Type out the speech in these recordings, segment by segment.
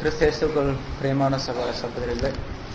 கிறிஸ்தேசுக்குள் பிரியமான சகோதர சகோதரிகளே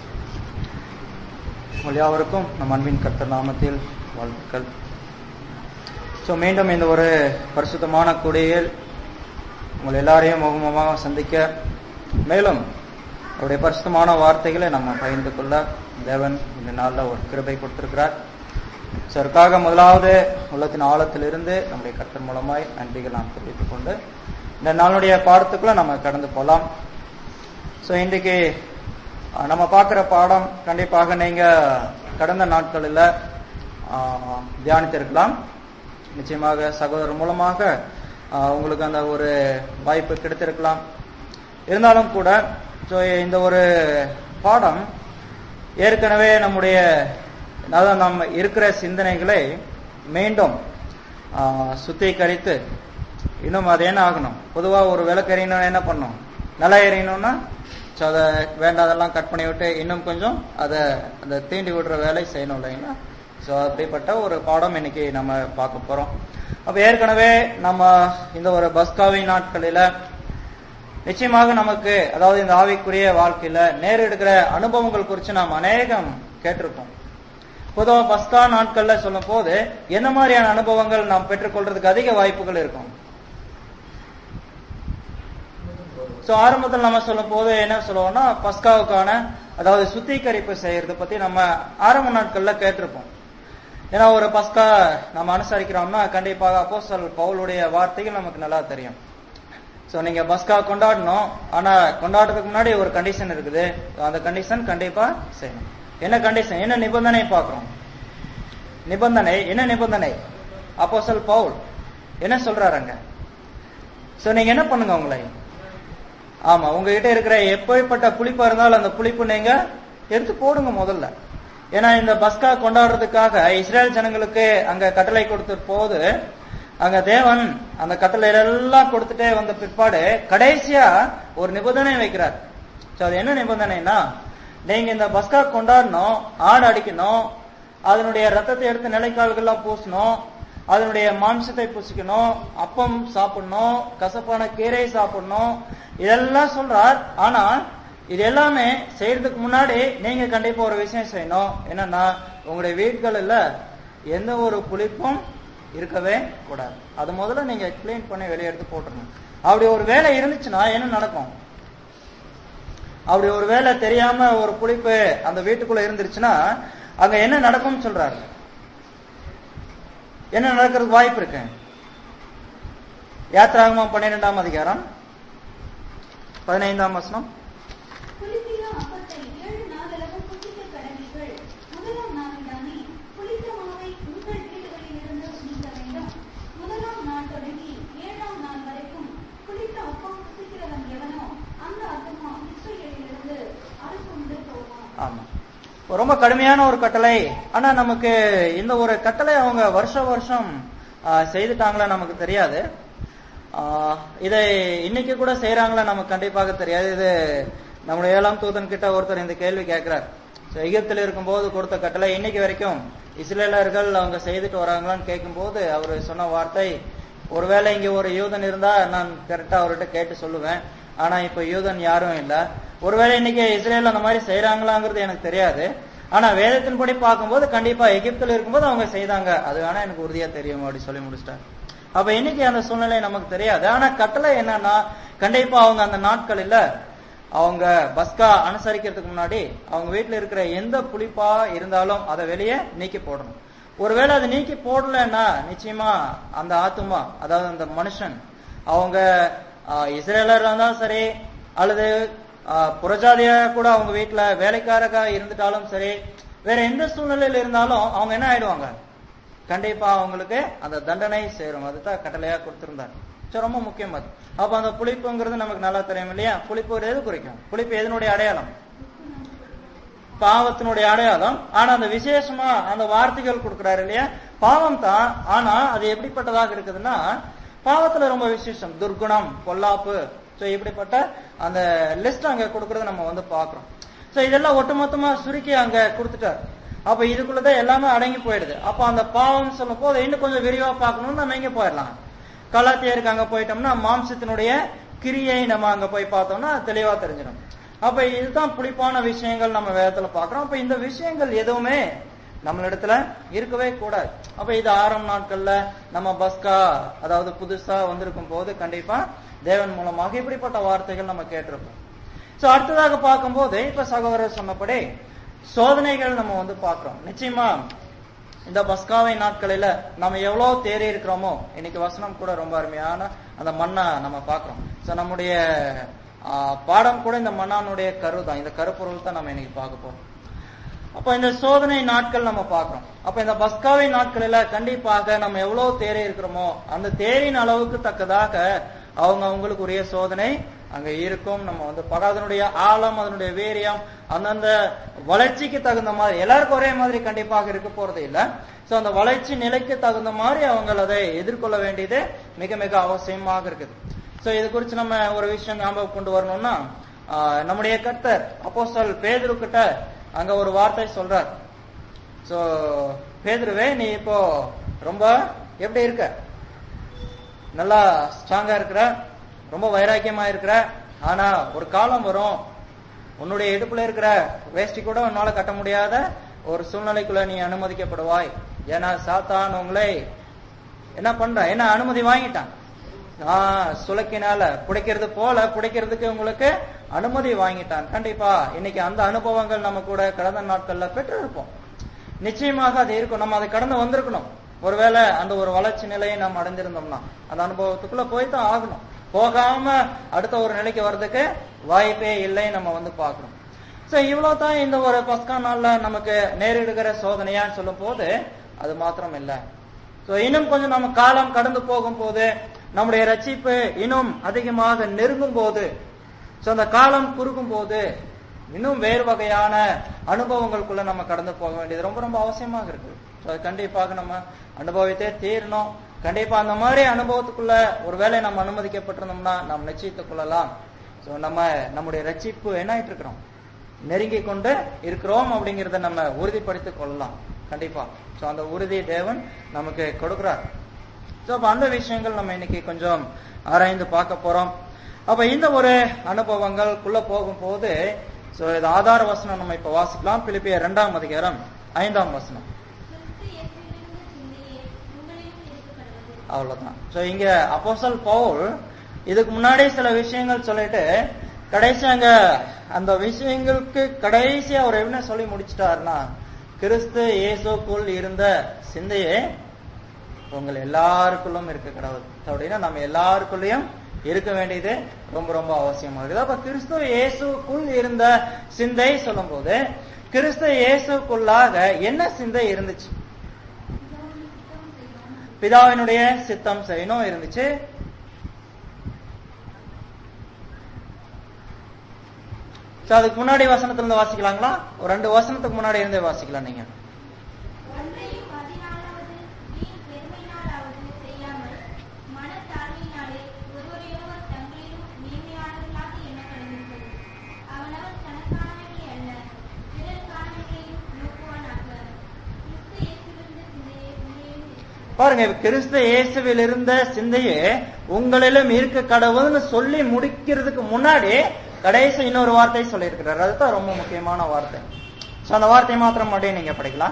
உங்கள் யாவருக்கும் நம் அன்பின் கர்த்தர் நாமத்தில் வாழ்த்துக்கள் ஸோ மீண்டும் இந்த ஒரு பரிசுத்தமான கூடையில் உங்கள் எல்லாரையும் முகமுகமாக சந்திக்க மேலும் அவருடைய பரிசுத்தமான வார்த்தைகளை நம்ம பகிர்ந்து கொள்ள தேவன் இந்த நாளில் ஒரு கிருபை கொடுத்திருக்கிறார் ஸோ அதற்காக முதலாவது உள்ளத்தின் ஆழத்திலிருந்து நம்முடைய கர்த்தர் மூலமாய் நன்றிகள் நாம் தெரிவித்துக் கொண்டு இந்த நாளுடைய பாடத்துக்குள்ள நம்ம கடந்து போகலாம் ஸோ இன்றைக்கு அஹ், நம்ம பார்க்குற பாடம் கண்டிப்பாக நீங்க கடந்த நாட்களில் அஹ், தியானித்திருக்கலாம் நிச்சயமாக சகோதரர் மூலமாக அஹ், உங்களுக்கு அந்த ஒரு வாய்ப்பு கிடைத்திருக்கலாம் இருந்தாலும் கூட ஸோ இந்த ஒரு பாடம் ஏற்கனவே நம்முடைய அதாவது நம்ம இருக்கிற சிந்தனைகளை மீண்டும் ஆஹ், சுத்திகரித்து இன்னும் அது என்ன ஆகணும் பொதுவாக ஒரு விளக்கு எறியணும் என்ன பண்ணும் நல்லா எறியணும்னா ஸோ அதை வேண்டாதெல்லாம் கட் பண்ணி விட்டு இன்னும் கொஞ்சம் அதை அந்த தீண்டி விடுற வேலை செய்யணும் இல்லைங்களா ஸோ அப்படிப்பட்ட ஒரு பாடம் இன்னைக்கு நம்ம பார்க்க போறோம் அப்போ ஏற்கனவே நம்ம இந்த ஒரு பஸ்காவி நாட்களில நிச்சயமாக நமக்கு அதாவது இந்த ஆவிக்குரிய வாழ்க்கையில நேரெடுக்கிற அனுபவங்கள் குறித்து நாம் அநேகம் கேட்டிருப்போம் பொதுவா பஸ்கா நாட்கள்ல சொல்லும் போது என்ன மாதிரியான அனுபவங்கள் நாம் பெற்றுக்கொள்றதுக்கு அதிக வாய்ப்புகள் இருக்கும் சோ ஆரம்பத்தில் நம்ம சொல்லும் போது என்ன சொல்லுவோம்னா பஸ்காவுக்கான அதாவது சுத்திகரிப்பு செய்யறது பத்தி நம்ம ஆரம்ப நாட்கள்ல கேட்டிருப்போம் ஏன்னா ஒரு பஸ்கா நம்ம அனுசரிக்கிறோம்னா கண்டிப்பாக அப்போஸ்தல் பவுலுடைய வார்த்தைகள் நமக்கு நல்லா தெரியும் சோ நீங்க பஸ்கா கொண்டாடணும் ஆனா கொண்டாடுறதுக்கு முன்னாடி ஒரு கண்டிஷன் இருக்குது அந்த கண்டிஷன் கண்டிப்பா செய்யணும் என்ன கண்டிஷன் என்ன நிபந்தனை பார்க்கிறோம் நிபந்தனை என்ன நிபந்தனை அப்போஸ்தல் பவுல் என்ன சொல்றாருங்க சோ நீங்க என்ன பண்ணுங்க உங்களை ஆமா உங்ககிட்ட இருக்கிற எப்படிப்பட்ட புளிப்பா இருந்தாலும் அந்த புளிப்பு நீங்க எடுத்து போடுங்க முதல்ல ஏன்னா இந்த பஸ்கா கொண்டாடுறதுக்காக இஸ்ரேல் ஜனங்களுக்கு அங்க கட்டளை கொடுத்த போது அங்க தேவன் அந்த கட்டளை எல்லாம் கொடுத்துட்டே வந்த பிற்பாடு கடைசியா ஒரு நிபந்தனை வைக்கிறார் சோ அது என்ன நிபந்தனைனா நீங்க இந்த பஸ்கா கொண்டாடணும் ஆடு அடிக்கணும் அதனுடைய ரத்தத்தை எடுத்து நிலைக்கால்கள்லாம் பூசணும் அதனுடைய மாம்சத்தை பூசிக்கணும் அப்பம் சாப்பிடணும் கசப்பான கீரை சாப்பிடணும் இதெல்லாம் சொல்றார் ஆனா இது எல்லாமே செய்யறதுக்கு முன்னாடி நீங்க கண்டிப்பா ஒரு விஷயம் செய்யணும் என்னன்னா உங்களுடைய வீடுகளில் எந்த ஒரு புளிப்பும் இருக்கவே கூடாது அது முதல்ல நீங்க கிளீன் பண்ணி வெளியே எடுத்து போட்டுருணும் அப்படி ஒரு வேலை இருந்துச்சுன்னா என்ன நடக்கும் அப்படி ஒரு வேலை தெரியாம ஒரு புளிப்பு அந்த வீட்டுக்குள்ள இருந்துருச்சுன்னா அங்க என்ன நடக்கும்னு சொல்றாரு என்ன நடக்கிறதுக்கு வாய்ப்பு இருக்கு யாத்ராகமம் பன்னிரெண்டாம் அதிகாரம் பதினைந்தாம் வசனம் புளிப்பிய அப்பத்தை ஏழு நாளளவு புசிக்கக் கடவீர்கள். முதலாம் நாளில்தானே புளித்த மாவை உங்கள் வீடுகளிலிருந்து நீக்க வேண்டும். முதலாம் நாள் தொடங்கி ஏழாம் நாள் வரைக்கும் புளித்த அப்பம் புசிக்கிறவன் எவனோ அந்த ஆத்துமா இஸ்ரவேலிலிருந்து அறுப்புண்டு போவான். ஆமா ரொம்ப கடுமையான ஒரு கட்டளை ஆனா நமக்கு இந்த ஒரு கட்டளை அவங்க வருஷ வருஷம் ஆ, செய்துட்டாங்களா நமக்கு தெரியாது ஆ, இதை இன்னைக்கு கூட செய்யறாங்களா நமக்கு கண்டிப்பாக தெரியாது இது நம்முடைய ஏழாம் தூதன் கிட்ட ஒருத்தர் இந்த கேள்வி கேட்கிறார் So, எகிப்தில் இருக்கும்போது கொடுத்த கட்டளை இன்னைக்கு வரைக்கும் இஸ்ரேலர்கள் அவங்க செய்துட்டு வராங்களான்னு கேட்கும்போது அவர் சொன்ன வார்த்தை ஒருவேளை இங்க ஒரு யூதன் இருந்தா நான் கரெக்டா அவர்கிட்ட கேட்டு சொல்லுவேன் ஆனா இப்ப யூதன் யாரும் இல்ல ஒருவேளை இன்னைக்கு இஸ்ரேல் அந்த மாதிரி செய்யறாங்களாங்கிறது எனக்கு தெரியாது ஆனா வேதத்தின்படி பார்க்கும்போது கண்டிப்பா எகிப்தில் இருக்கும்போது அவங்க செய்தாங்க அது வேணா எனக்கு உறுதியா தெரியும் அப்படி சொல்லி முடிச்சிட்டார் அப்ப இன்னைக்கு அந்த சூழ்நிலை நமக்கு தெரியாது ஆனா கட்டளை என்னன்னா கண்டிப்பா அவங்க அந்த நாட்களில் அவங்க பஸ்கா அனுசரிக்கிறதுக்கு முன்னாடி அவங்க வீட்டுல இருக்கிற எந்த புளிப்பா இருந்தாலும் அதை வெளியே நீக்கி போடணும் ஒருவேளை அதை நீக்கி போடலைன்னா நிச்சயமா அந்த ஆத்துமா அதாவது அந்த மனுஷன் அவங்க ஆஹ், இஸ்ரேலரா இருந்தாலும் சரி அல்லது ஆஹ், புறஜாதியா கூட அவங்க வீட்டுல வேலைக்காரக்கா இருந்துட்டாலும் சரி வேற எந்த சூழ்நிலையில இருந்தாலும் அவங்க என்ன ஆயிடுவாங்க கண்டிப்பா அவங்களுக்கு அந்த தண்டனை சேரும் அதுதான் கட்டளையா கொடுத்திருந்தார் சரி ரொம்ப முக்கியம் அது அப்ப அந்த புளிப்புங்கிறது நமக்கு நல்லா தெரியும் இல்லையா புளிப்பு ஒரு எது குறிக்கும் புளிப்பு எதனுடைய அடையாளம் பாவத்தினுடைய அடையாளம் ஆனா அந்த விசேஷமா அந்த வார்த்தைகள் கொடுக்கிறாரு இல்லையா பாவம் தான் ஆனா அது எப்படிப்பட்டதாக இருக்குதுன்னா பாவத்துல ரொம்ப விசேஷம் துர்குணம் பொல்லாப்பு சோ இப்படிப்பட்ட அந்த லிஸ்ட் அங்க கொடுக்கறத நம்ம வந்து பாக்குறோம் சோ இதெல்லாம் ஒட்டுமொத்தமா சுருக்கி அங்க கொடுத்துட்டார் அப்ப இதுக்குள்ளதான் எல்லாமே அடங்கி போயிடுது அப்ப அந்த பாவம் சொல்லும் போது இன்னும் கொஞ்சம் விரிவா பார்க்கணும்னு நம்ம எங்க போயிடலாம் கலாத்தியருக்கு அங்க போயிட்டோம்னா மாம்சத்தினுடைய கிரியை நம்ம அங்க போய் பார்த்தோம்னா அது தெளிவா தெரிஞ்சிடும் அப்ப இதுதான் புளிப்பான விஷயங்கள் நம்ம வேதத்துல பாக்குறோம் அப்ப இந்த விஷயங்கள் எதுவுமே நம்மளிடத்துல இருக்கவே கூடாது அப்ப இது ஆறாம் நாட்கள்ல நம்ம பஸ்கா அதாவது புதுசா வந்திருக்கும் போது கண்டிப்பா தேவன் மூலமாக இப்படிப்பட்ட வார்த்தைகள் நம்ம கேட்டிருப்போம் சோ அடுத்ததாக பார்க்கும்போது இப்ப சகோதரர் சொன்னபடி சோதனைகள் நம்ம வந்து பார்க்கிறோம் நிச்சயமா இந்த பஸ்காவை நாட்களில நம்ம எவ்வளவு தேறி இருக்கிறோமோ இன்னைக்கு வசனம் கூட ரொம்ப அருமையான அந்த மண்ணை நம்ம பார்க்கிறோம் சோ நம்முடைய ஆ, பாடம் கூட இந்த மண்ணானுடைய கரு தான் இந்த கருப்பொருள் தான் நம்ம இன்னைக்கு பார்க்க போறோம் அப்ப இந்த சோதனை நாட்கள் நம்ம பார்க்கிறோம் அப்ப இந்த பஸ்காவை நாட்களில கண்டிப்பாக நம்ம எவ்வளவு தேறி இருக்கிறோமோ அந்த தேரின் அளவுக்கு தக்கதாக அவங்க அவங்களுக்கு உரிய சோதனை அங்க இருக்கும் நம்ம வந்து பார்க்க அதனுடைய ஆழம் அதனுடைய வீரியம் அந்தந்த வளர்ச்சிக்கு தகுந்த மாதிரி எல்லாருக்கும் ஒரே மாதிரி கண்டிப்பாக இருக்க போறது இல்ல சோ அந்த வளர்ச்சி நிலைக்கு தகுந்த மாதிரி அவங்க அதை எதிர்கொள்ள வேண்டியது மிக மிக அவசியமாக இருக்குது சோ இது குறித்து நம்ம ஒரு விஷயம் ஞாபகம் கொண்டு வரணும்னா ஆஹ், நம்முடைய கர்த்தர் அப்போஸ்தல் பேதுரு கிட்ட அங்க ஒரு வார்த்தை சொல்றார் சோ பேதுருவே நீ இப்போ ரொம்ப எப்படி இருக்க நல்லா ஸ்ட்ராங்கா இருக்கிற ரொம்ப வைராக்கியமா இருக்கிற ஆனா ஒரு காலம் வரும் உன்னுடைய இடுப்புல இருக்கிற வேஷ்டி கூட உன்னால கட்ட முடியாத ஒரு சூழ்நிலைக்குள்ள நீ அனுமதிக்கப்படுவாய் ஏன்னா சாத்தான் உங்களை என்ன பண்ற என்ன அனுமதி வாங்கிட்டான் ஆஹ் சுலக்கினால புடைக்கிறது போல புடைக்கிறதுக்கு உங்களுக்கு அனுமதி வாங்கிட்டான் கண்டிப்பா இன்னைக்கு அந்த அனுபவங்கள் நம்ம கூட கடந்த நாட்கள்ல பெற்றிருப்போம் நிச்சயமாக அது இருக்கும் நம்ம அதை கடந்து வந்திருக்கணும் ஒருவேளை அந்த ஒரு வளர்ச்சி நிலையை நம்ம அடைஞ்சிருந்தோம்னா அந்த அனுபவத்துக்குள்ள போய் தான் ஆகணும் போகாம அடுத்த ஒரு நிலைக்கு வர்றதுக்கு வாய்ப்பே இல்லை நம்ம வந்து பார்க்கணும் சோ இவ்வளவு தான் இந்த ஒரு பஸ்கா நாள்ல நமக்கு நேரிடுகிற சோதனையான்னு சொல்லும் போது அது மாத்திரம் இல்ல சோ இன்னும் கொஞ்சம் நம்ம காலம் கடந்து போகும் போது நம்முடைய ரட்சிப்பு இன்னும் அதிகமாக நெருங்கும் போது சோ அந்த காலம் குறுகும் போது இன்னும் வேறு வகையான அனுபவங்களுக்குள்ள நம்ம கடந்து போக வேண்டியது ரொம்ப ரொம்ப அவசியமாக இருக்கு So, அது கண்டிப்பாக நம்ம அனுபவித்தே தீரணும் கண்டிப்பா அந்த மாதிரி அனுபவத்துக்குள்ள ஒருவேளை நம்ம அனுமதிக்கப்பட்டிருந்தோம்னா நாம் நிச்சயித்துக் கொள்ளலாம் சோ நம்ம நம்முடைய ரட்சிப்பு என்ன ஆயிட்டு இருக்கிறோம் நெருங்கி கொண்டு இருக்கிறோம் அப்படிங்கறத நம்ம உறுதிப்படுத்திக் கொள்ளலாம் கண்டிப்பா சோ அந்த உறுதி தேவன் நமக்கு கொடுக்கிறார் சோ அப்ப அந்த விஷயங்கள் நம்ம இன்னைக்கு கொஞ்சம் ஆராய்ந்து பார்க்க போறோம் அப்ப இந்த ஒரு அனுபவங்களுக்குள்ள போகும்போது சோ இது ஆதார வசனம் நம்ம இப்ப வாசிக்கலாம் பிலிப்பிய இரண்டாம் அதிகாரம் ஐந்தாம் வசனம் கிறிஸ்து இயேசுவிலிருந்து சிந்தையே உங்களிலும் இருக்கப்படுவது அவ்வளவுதான் சோ இங்க அப்போஸ்தல் பவுல் இதுக்கு முன்னாடி சில விஷயங்கள் சொல்லிட்டு கடைசி அங்க அந்த விஷயங்களுக்கு கடைசி அவர் என்ன சொல்லி முடிச்சிட்டாருன்னா கிறிஸ்து இயேசுக்குள் இருந்த சிந்தையே உங்கள் எல்லாருக்குள்ளும் இருக்க கடவுள் அப்படின்னா நம்ம எல்லாருக்குள்ளயும் இருக்க வேண்டியது ரொம்ப ரொம்ப அவசியமா இருக்குது அப்ப கிறிஸ்து இயேசுக்குள் இருந்த சிந்தை சொல்லும்போது கிறிஸ்து இயேசுக்குள்ளாக என்ன சிந்தை இருந்துச்சு பிதாவினுடைய சித்தம் செய்யணும் இருந்துச்சு So, அதுக்கு முன்னாடி வசனத்துல இருந்து வாசிக்கலாங்களா ஒரு ரெண்டு வசனத்துக்கு முன்னாடி இருந்தே வாசிக்கலாம் நீங்க ஒன்றையும் பதினாலாவது வீண் பெருமையினாலாவது செய்யாமல் மனத்தாழ்மையினாலே ஒருவரையொருவர் தங்களிலும் மேன்மையானவர்களாக எண்ண கடந்திருக்கிறது அவனவன் தனக்கானவைகளை அல்ல பிறர்க்கானவைகளையும் நோக்குவானாக கிறிஸ்து இயேசுவிலிருந்து சிந்தையே உங்களிலும் இருக்கிறது பாருங்க கிறிஸ்து இயேசுவில் இருந்த சிந்தையே உங்களிலும் இருக்க கடவுள்னு சொல்லி முடிக்கிறதுக்கு முன்னாடி கடைசி இன்னொரு வார்த்தை சொல்லியிருக்கிறார் அதுதான் ரொம்ப முக்கியமான வார்த்தை So, அந்த வார்த்தை மாத்திரம் மட்டும் நீங்க படிக்கலாம்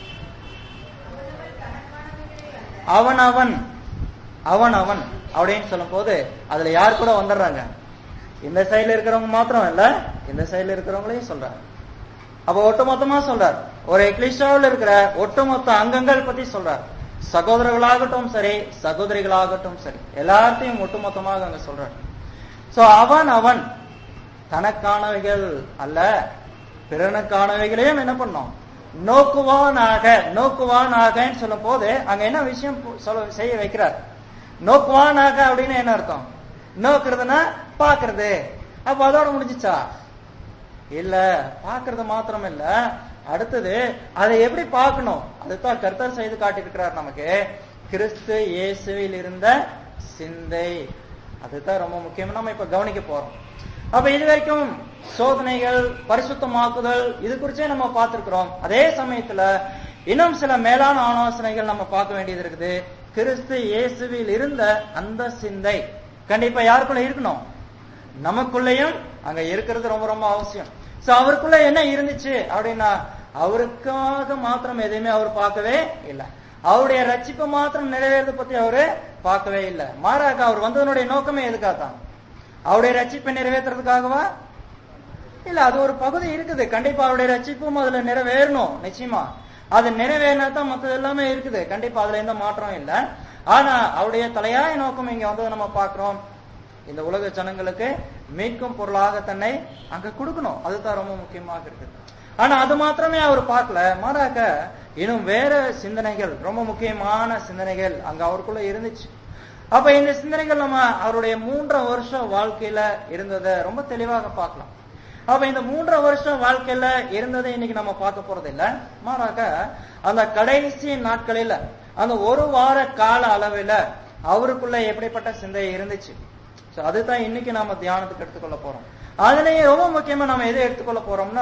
அவன் அவன் அவன் அவன் அப்படின்னு சொல்லும் போது அதுல யார் கூட வந்துடுறாங்க இந்த சைடுல இருக்கிறவங்க மாத்திரம் இல்ல இந்த சைடுல இருக்கிறவங்களையும் சொல்றாரு அப்ப ஒட்டுமொத்தமா சொல்றார் ஒரு எக்லிஷாவில் இருக்கிற ஒட்டுமொத்த அங்கங்கள் பத்தி சொல்றார் சகோதரர்களாகட்டும் சரி சகோதரிகளாகட்டும் சரி எல்லாத்தையும் ஒட்டுமொத்தமாக அங்க சொல்றார் சோ அவன் அவன் தனக்கானவைகள் அல்ல பிறனுக்கானவைகளையும் என்ன பண்ணோம் நோக்குவானாக நோக்குவானாகன்னு சொல்லும் போது அங்க என்ன விஷயம் பு- சொல்ல செய்ய வைக்கிறார் நோக்குவானாக அப்படின்னு என்ன அர்த்தம் நோக்குறதுன்னா பாக்குறது அப்ப அதோட முடிஞ்சுச்சா இல்ல பாக்குறது மாத்திரம் இல்ல அடுத்தது அதை எப்படி பார்க்கணும் அதுதான் கர்த்தர் செய்து காட்டியிருக்கிறார் நமக்கு கிறிஸ்து இயேசுவில் இருந்த சிந்தை அதுதான் ரொம்ப முக்கியம் நம்ம இப்ப கவனிக்க போறோம் அப்ப இது வரைக்கும் சோதனைகள் பரிசுத்தமாக்குதல் இது குறிச்சே நம்ம பார்த்திருக்கிறோம் அதே சமயத்துல இன்னும் சில மேலான ஆலோசனைகள் நம்ம பார்க்க வேண்டியது இருக்குது கிறிஸ்து இயேசுவில் இருந்த அந்த சிந்தை கண்டிப்பா யாருக்குள்ள இருக்கணும் நமக்குள்ளேயும் அங்க இருக்கிறது ரொம்ப ரொம்ப அவசியம் சோ அவருக்குள்ள என்ன இருந்துச்சு அப்படின்னா அவருக்காக மாத்திரம் எதையுமே அவர் பார்க்கவே இல்லை அவருடைய ரட்சிப்பு மாத்திரம் நிறைவேறது பத்தி அவரு பார்க்கவே இல்லை மாறாக அவர் வந்ததனுடைய நோக்கமே எதுக்காகத்தான் அவருடைய ரட்சிப்பை நிறைவேற்றுறதுக்காகவா இல்ல அது ஒரு பகுதி இருக்குது கண்டிப்பா அவருடைய ரட்சிப்பும் அதுல நிறைவேறணும் நிச்சயமா அது நிறைவேறினா தான் மற்றது எல்லாமே இருக்குது கண்டிப்பா அதுல எந்த மாற்றம் இல்ல ஆனா அவருடைய தலையாய நோக்கம் இங்க வந்து நம்ம பாக்குறோம் இந்த உலக ஜனங்களுக்கு மீட்கும் பொருளாக தன்னை அங்க கொடுக்கணும் அதுதான் ரொம்ப முக்கியமாக இருக்குது ஆனா அது மாத்திரமே அவர் பார்க்கல மாறாக இன்னும் வேற சிந்தனைகள் ரொம்ப முக்கியமான சிந்தனைகள் அங்க அவருக்குள்ள இருந்துச்சு அப்ப இந்த சிந்தனைகள் நம்ம அவருடைய மூன்றரை வருஷம் வாழ்க்கையில இருந்ததை ரொம்ப தெளிவாக பார்க்கலாம் அப்ப இந்த மூன்றரை வருஷம் வாழ்க்கையில இருந்ததை இன்னைக்கு நம்ம பார்க்க போறது இல்ல மாறாக அந்த கடைசி நாட்களில அந்த ஒரு வார கால அளவில் அவருக்குள்ள எப்படிப்பட்ட சிந்தை இருந்துச்சு So அதுதான் இன்னைக்கு நாம தியானத்துக்கு எடுத்துக்கொள்ள போறோம் அதுலயே ரொம்ப முக்கியமா நம்ம எதை எடுத்துக்கொள்ள போறோம்னா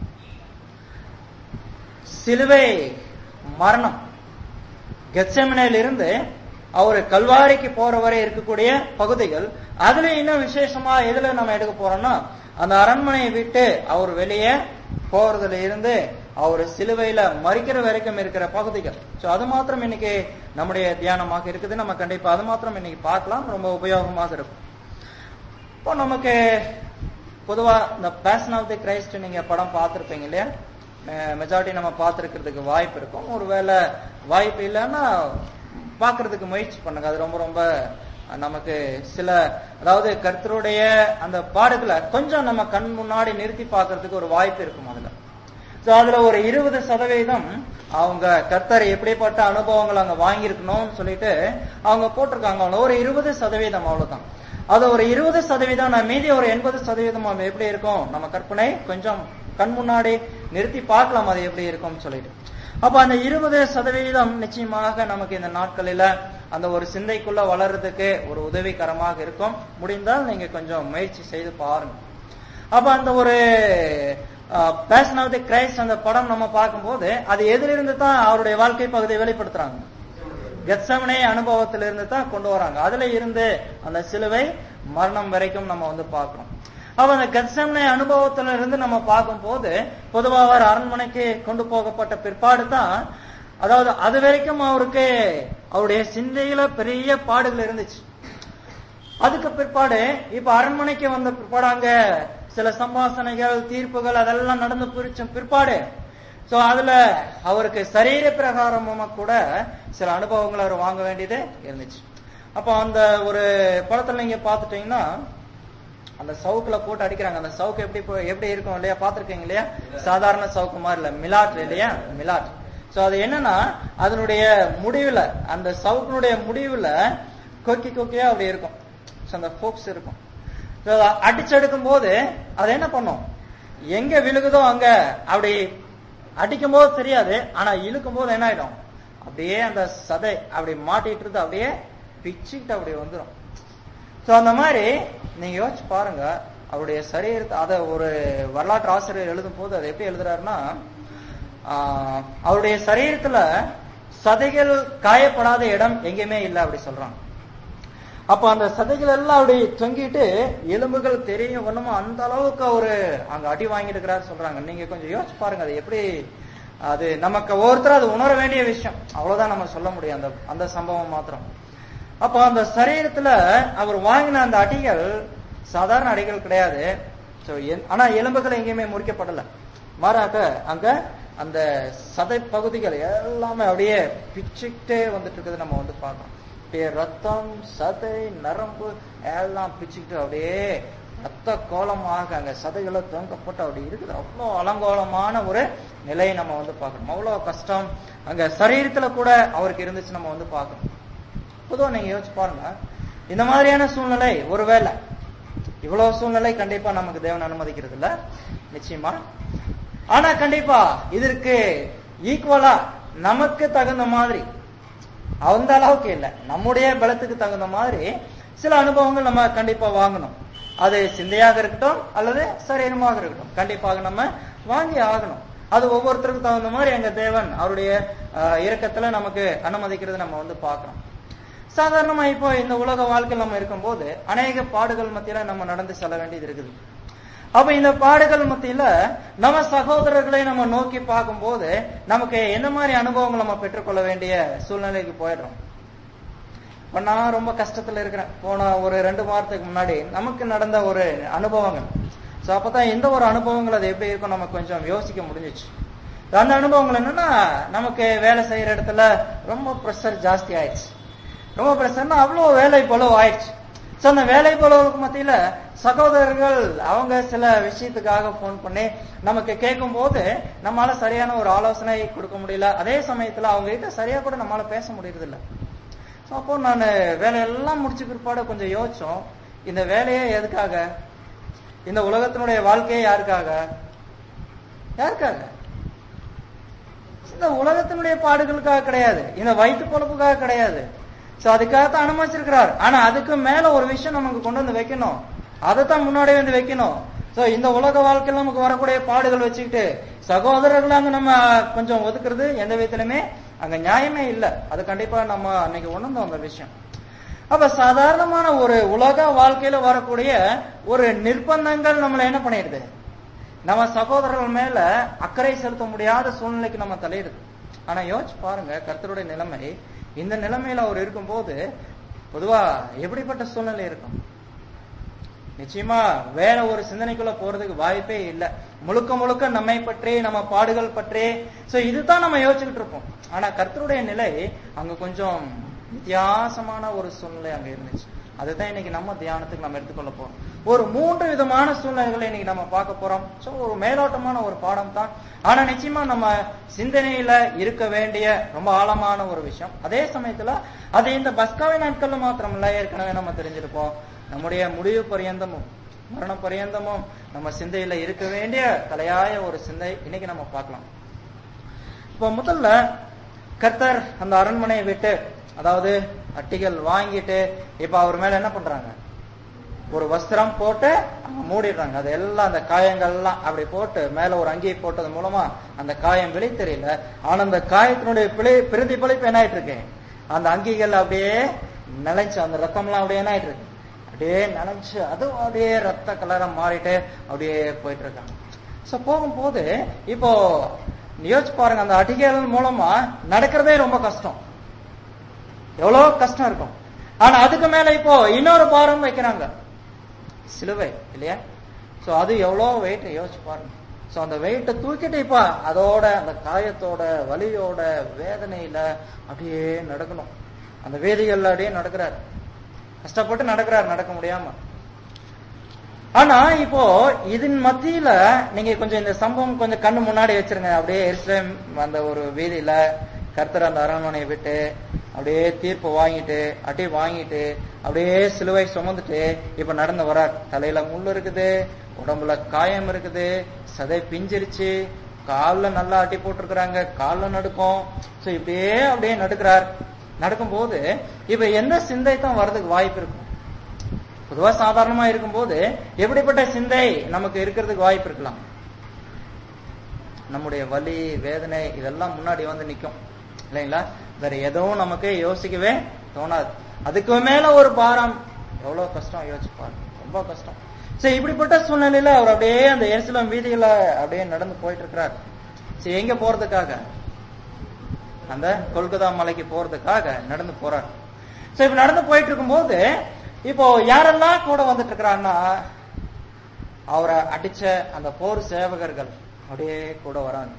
சிலுவை மரணம் கெச்சமனையில இருந்து அவர் கல்வாரிக்கு போற வரை இருக்கக்கூடிய பகுதிகள் அதுல இன்னும் விசேஷமா எதுல நம்ம எடுக்க போறோம்னா அந்த அரண்மனையை விட்டு அவர் வெளியே போறதுல இருந்து அவர் சிலுவையில மறிக்கிற வரைக்கும் இருக்கிற பகுதிகள் சோ அது மாத்திரம் இன்னைக்கு நம்முடைய தியானமாக இருக்குது நம்ம கண்டிப்பா அது மாத்திரம் இன்னைக்கு பார்க்கலாம் ரொம்ப உபயோகமாக இருக்கும் இப்போ நமக்கு பொதுவா இந்த பேஷன் ஆஃப் தி கிரைஸ்ட் நீங்க படம் பார்த்திருப்பீங்க இல்லையா மெஜாரிட்டி நம்ம பார்த்திருக்கிறதுக்கு வாய்ப்பு இருக்கும் ஒருவேளை வாய்ப்பு இல்லைன்னா பார்க்கிறதுக்கு முயற்சி பண்ணுங்க அது ரொம்ப ரொம்ப நமக்கு சில அதாவது கர்த்தருடைய அந்த பாடுகளை கொஞ்சம் நம்ம கண் முன்னாடி நிறுத்தி பார்க்கிறதுக்கு ஒரு வாய்ப்பு இருக்கும் அதுல சோ அதுல ஒரு இருபது சதவீதம் அவங்க கர்த்தர் எப்படிப்பட்ட அனுபவங்கள் அங்க வாங்கியிருக்கணும்னு சொல்லிட்டு அவங்க போட்டிருக்காங்க அவங்க ஒரு இருபது சதவீதம் அவ்வளவுதான் அது ஒரு இருபது சதவீதம் நான் மீதி ஒரு எண்பது சதவீதம் அது எப்படி இருக்கும் நம்ம கற்பனை கொஞ்சம் கண் முன்னாடி நிறுத்தி பார்க்கலாம் அது எப்படி இருக்கும்னு சொல்லிட்டு அப்ப அந்த இருபது சதவீதம் நிச்சயமாக நமக்கு இந்த நாட்களில அந்த ஒரு சிந்தைக்குள்ள வளர்றதுக்கு ஒரு உதவிகரமாக இருக்கும் முடிந்தால் நீங்க கொஞ்சம் முயற்சி செய்து பாருங்க அப்ப அந்த ஒரு பேஷன் ஆஃப் தி கிரைஸ்ட் அந்த படம் நம்ம பார்க்கும்போது அது எதிலிருந்து தான் அவருடைய வாழ்க்கை பகுதியை வெளிப்படுத்துறாங்க கெத்சமனே அனுபவத்திலிருந்து தான் கொண்டு வராங்க அதுல இருந்து அந்த சிலுவை மரணம் வரைக்கும் நம்ம வந்து பார்க்கிறோம் அப்ப அந்த கெத்சமனே அனுபவத்தில இருந்து நம்ம பார்க்கும் போது பொதுவா அவர் அரண்மனைக்கு கொண்டு போகப்பட்ட பிற்பாடு தான் அதாவது அது வரைக்கும் அவருக்கு அவருடைய சிந்தையில பெரிய பாடுகள் இருந்துச்சு அதுக்கு பிற்பாடு இப்ப அரண்மனைக்கு வந்த பிற்பாடு அங்க சில சம்பாசனைகள் தீர்ப்புகள் அதெல்லாம் நடந்து பிரிச்ச பிற்பாடு சோ அதுல அவருக்கு சரீர பிரகாரமா கூட சில அனுபவங்களை அவர் வாங்க வேண்டியது இருந்துச்சு அப்ப அந்த ஒரு படத்துல நீங்க பாத்துட்டீங்கன்னா அந்த சவுக்குல போட்டு அடிக்கிறாங்க அந்த சவுக்கு எப்படி போ- எப்படி இருக்கும் இல்லையா பாத்திருக்கீங்க இல்லையா சாதாரண சவுக்கு மாதிரி இல்ல மிலாட் இல்லையா மிலாட் சோ அது என்னன்னா அதனுடைய முடிவுல அந்த சவுக்கினுடைய முடிவுல கொக்கி கொக்கியா அப்படி இருக்கும் So, அந்த ஃபோக்ஸ் இருக்கும் So, அத அடிச்செடுக்கும் போது அது என்ன பண்ணும் எங்க விழுகுதோ அங்க அப்படி அடிக்கும் போது தெரியாது ஆனா இழுக்கும் போது என்ன ஆயிடும் அப்படியே அந்த சதை அப்படி மாட்டிட்டு இருந்து அப்படியே பிச்சுக்கிட்டு அப்படி வந்துடும் சோ அந்த மாதிரி நீங்க யோசிச்சு பாருங்க அவருடைய சரீரத்தை அத ஒரு வரலாற்று ஆசிரியர் எழுதும் போது அதை எப்படி எழுதுறாருன்னா ஆஹ், அவருடைய சரீரத்துல சதைகள் காயப்படாத இடம் எங்கேயுமே இல்லை அப்படி சொல்றாங்க அப்ப அந்த சதைகள் எல்லாம் அப்படி தொங்கிட்டு எலும்புகள் தெரியும் ஒண்ணுமோ அந்த அளவுக்கு அவரு அங்க அடி வாங்கிட்டு சொல்றாங்க நீங்க கொஞ்சம் யோசிச்சு பாருங்க அது எப்படி அது நமக்கு ஒவ்வொருத்தரும் அது உணர வேண்டிய விஷயம் அவ்வளவுதான் நம்ம சொல்ல முடியும் அந்த அந்த சம்பவம் மாத்திரம் அப்ப அந்த சரீரத்துல அவர் வாங்கின அந்த அடிகள் சாதாரண அடிகள் கிடையாது So, என்- ஆனா எலும்புகள் எங்கேயுமே முறிக்கப்படல மாறாக அங்க அந்த சதை பகுதிகள் எல்லாமே அப்படியே பிச்சுக்கிட்டே வந்துட்டு இருக்கிறது நம்ம வந்து பார்க்கணும் அப்படியே ரத்தம் சதை நரம்பு எல்லாம் பிச்சுக்கிட்டு அப்படியே ரத்த கோலமாக அங்க சதைகளை தொங்கப்பட்டு அப்படி இருக்குது அவ்வளோ அலங்கோலமான ஒரு நிலையை நம்ம வந்து பார்க்கணும் அவ்வளோ கஷ்டம் அங்க சரீரத்துல கூட அவருக்கு இருந்துச்சு நம்ம வந்து பார்க்கணும் பொதுவா நீங்க யோசிச்சு பாருங்க இந்த மாதிரியான சூழ்நிலை ஒருவேளை இவ்வளவு சூழ்நிலை கண்டிப்பா நமக்கு தேவன் அனுமதிக்கிறது இல்ல நிச்சயமா ஆனா கண்டிப்பா இதற்கு ஈக்குவலா நமக்கு தகுந்த மாதிரி அந்த அளவுக்கு இல்ல நம்முடைய பலத்துக்கு தகுந்த மாதிரி சில அனுபவங்கள் நம்ம கண்டிப்பா வாங்கணும் அது சிந்தையாக இருக்கட்டும் அல்லது சரீரமாக இருக்கட்டும் கண்டிப்பாக நம்ம வாங்கி ஆகணும் அது ஒவ்வொருத்தருக்கும் தகுந்த மாதிரி எங்க தேவன் அவருடைய ஆஹ், இரக்கத்துல நமக்கு அனுமதிக்கிறது நம்ம வந்து பார்க்கிறோம் சாதாரணமா இப்போ இந்த உலக வாழ்க்கையில் நம்ம இருக்கும்போது அநேக பாடுகள் மத்தியில நம்ம நடந்து செல்ல வேண்டியது இருக்குது அப்ப இந்த பாடுகள் மத்தியில நம்ம சகோதரர்களை நம்ம நோக்கி பார்க்கும்போது நமக்கு எந்த மாதிரி அனுபவங்கள் நம்ம பெற்றுக்கொள்ள வேண்டிய சூழ்நிலைக்கு போயிடுறோம் இப்ப நான் ரொம்ப கஷ்டத்துல இருக்கிறேன் போன ஒரு ரெண்டு வாரத்துக்கு முன்னாடி நமக்கு நடந்த ஒரு அனுபவங்கள் சோ அப்பதான் எந்த ஒரு அனுபவங்கள் அது எப்படி இருக்கும் நம்ம கொஞ்சம் யோசிக்க முடிஞ்சிச்சு அந்த அனுபவங்கள் என்னன்னா நமக்கு வேலை செய்யற இடத்துல ரொம்ப ப்ரெஷர் ஜாஸ்தி ஆயிடுச்சு ரொம்ப ப்ரெஷர்னா அவ்வளவு வேலை பளு ஆயிடுச்சு சோ அந்த வேலை பளுவுக்கு மத்தியில சகோதரர்கள் அவங்க சில விஷயத்துக்காக போன் பண்ணி நமக்கு கேட்கும் போது நம்மளால சரியான ஒரு ஆலோசனை கொடுக்க முடியல அதே சமயத்துல அவங்க கிட்ட சரியா கூட நம்மளால பேச முடியறது இல்ல So, அப்போ நான் வேலையெல்லாம் முடிச்ச பிற்பாடு கொஞ்சம் யோசிச்சோம் இந்த வேலையே எதுக்காக இந்த உலகத்தினுடைய வாழ்க்கையே யாருக்காக யாருக்காக இந்த உலகத்தினுடைய பாடுகளுக்காக கிடையாது இந்த வயிற்று பொழப்புக்காக கிடையாது சோ அதுக்காகத்தான் அனுமதிச்சிருக்கிறார் ஆனா அதுக்கு மேல ஒரு விஷயம் நமக்கு கொண்டு வந்து வைக்கணும் அதைத்தான் முன்னாடியே வந்து வைக்கணும் சோ இந்த உலக வாழ்க்கையில நமக்கு வரக்கூடிய பாடுகள் வச்சுக்கிட்டு சகோதரர்களை அங்க நம்ம கொஞ்சம் ஒதுக்குறது எந்த விதத்திலுமே அங்க நியாயமே இல்ல அது கண்டிப்பா நம்ம அன்னைக்கு உணர்ந்தோம் அந்த விஷயம் அப்ப சாதாரணமான ஒரு உலக வாழ்க்கையில வரக்கூடிய ஒரு நிர்பந்தங்கள் நம்மள என்ன பண்ணிடுது நம்ம சகோதரர்கள் மேல அக்கறை செலுத்த முடியாத சூழ்நிலைக்கு நம்ம தலையிடுது ஆனா யோசிச்சு பாருங்க கர்த்தருடைய நிலைமை இந்த நிலைமையில அவர் இருக்கும்போது பொதுவா எப்படிப்பட்ட சூழ்நிலை இருக்கும் நிச்சயமா வேற ஒரு சிந்தனைக்குள்ள போறதுக்கு வாய்ப்பே இல்ல முழுக்க முழுக்க நம்மை பற்றி நம்ம பாடுகள் பற்றி சோ இதுதான் நம்ம யோசிச்சுக்கிட்டு இருப்போம் ஆனா கர்த்தருடைய நிலை அங்க கொஞ்சம் வித்தியாசமான ஒரு சூழ்நிலை அங்க இருந்துச்சு அதுதான் இன்னைக்கு நம்ம தியானத்துக்கு நம்ம எடுத்துக்கொள்ள போறோம் ஒரு மூன்று விதமான சூழ்நிலைகளை இன்னைக்கு நம்ம பார்க்க போறோம் சோ ஒரு மேலோட்டமான ஒரு பாடம் தான் ஆனா நிச்சயமா நம்ம சிந்தனையில இருக்க வேண்டிய ரொம்ப ஆழமான ஒரு விஷயம் அதே சமயத்துல அது இந்த பஸ்காவை நாட்கள்ல மாத்திரம் இல்ல ஏற்கனவே நம்ம தெரிஞ்சிருப்போம் நம்முடைய முடிவு பரியந்தமும் மரண பரியந்தமும் நம்ம சிந்தையில இருக்க வேண்டிய தலையாய ஒரு சிந்தை இன்னைக்கு நம்ம பார்க்கலாம் இப்ப முதல்ல கர்த்தர் அந்த அரண்மனையை விட்டு அதாவது அட்டிகள் வாங்கிட்டு இப்ப அவர் மேல என்ன பண்றாங்க ஒரு வஸ்திரம் போட்டு அங்க மூடிடுறாங்க அது எல்லாம் அந்த காயங்கள் எல்லாம் அப்படி போட்டு மேல ஒரு அங்கியை போட்டது மூலமா அந்த காயம் வெளி தெரியல ஆனா அந்த காயத்தினுடைய பிழை பிரதிபலிப்பு என்ன ஆயிட்டு இருக்கு அந்த அங்கிகள் அப்படியே நிலைச்சு அந்த ரத்தம்லாம் அப்படியே என்ன ஆயிட்டு இருக்கு அப்படியே நினைச்சு அதுவும் அப்படியே ரத்த கலரா மாறிட்டு அப்படியே போயிட்டு இருக்காங்க சோ போகும்போது இப்போ யோசிச்சு பாருங்க அந்த அடிகள் மூலமா நடக்கிறதே ரொம்ப கஷ்டம் எவ்வளவு கஷ்டம் இருக்கும் ஆனா அதுக்கு மேல இப்போ இன்னொரு பாரம் வைக்கிறாங்க சிலுவை இல்லையா சோ அது எவ்வளவு வெயிட் யோசிச்சு பாருங்க சோ அந்த வெயிட்டை தூக்கிட்டு இப்ப அதோட அந்த காயத்தோட வலியோட வேதனையில அப்படியே நடக்கணும் அந்த வேதிகள்ல அப்படியே நடக்கிறார் கஷ்டப்பட்டு நடக்கிறார் நடக்க முடியாம ஆனா இப்போ இதன் மத்தியில நீங்க கொஞ்சம் இந்த சம்பவம் கொஞ்சம் கண்ணு முன்னாடி வச்சிருங்க அப்படியே எருசலேம் அந்த ஒரு வீதியில கர்த்தர் அந்த அரண்மனையை விட்டு அப்படியே தீர்ப்பு வாங்கிட்டு அட்டி வாங்கிட்டு அப்படியே சிலுவை சுமந்துட்டு இப்ப நடந்து வரார் தலையில முள் இருக்குது உடம்புல காயம் இருக்குது சதை பிஞ்சிருச்சு கால்ல நல்லா அட்டி போட்டிருக்கிறாங்க கால்ல நடுக்கும் சோ இப்படியே அப்படியே நடுக்கிறார் நடக்கும்போது இப்ப எந்த சிந்தை தான் வர்றதுக்கு வாய்ப்பு இருக்கும் பொதுவா சாதாரணமா இருக்கும்போது எப்படிப்பட்ட சிந்தை நமக்கு இருக்கிறதுக்கு வாய்ப்பு இருக்கலாம் நம்முடைய வலி வேதனை இதெல்லாம் முன்னாடி வந்து நிக்கும் இல்லைங்களா வேற எதுவும் நமக்கு யோசிக்கவே தோணாது அதுக்கு மேல ஒரு பாரம் எவ்வளவு கஷ்டம் யோசிச்சு பாருங்க ரொம்ப கஷ்டம் சரி இப்படிப்பட்ட சூழ்நிலையில அவர் அப்படியே அந்த எருசலம் வீதியில அப்படியே நடந்து போயிட்டு இருக்கிறார் சரி எங்க போறதுக்காக அந்த கொல்கத்தா மலைக்கு போறதுக்காக நடந்து போறார் சோ இப்ப நடந்து போயிட்டு இருக்கும்போது இப்போ யாரெல்லாம் கூட வந்துட்டு இருக்கிறான்னா அவரை அடிச்ச அந்த போர் சேவகர்கள் அப்படியே கூட வராங்க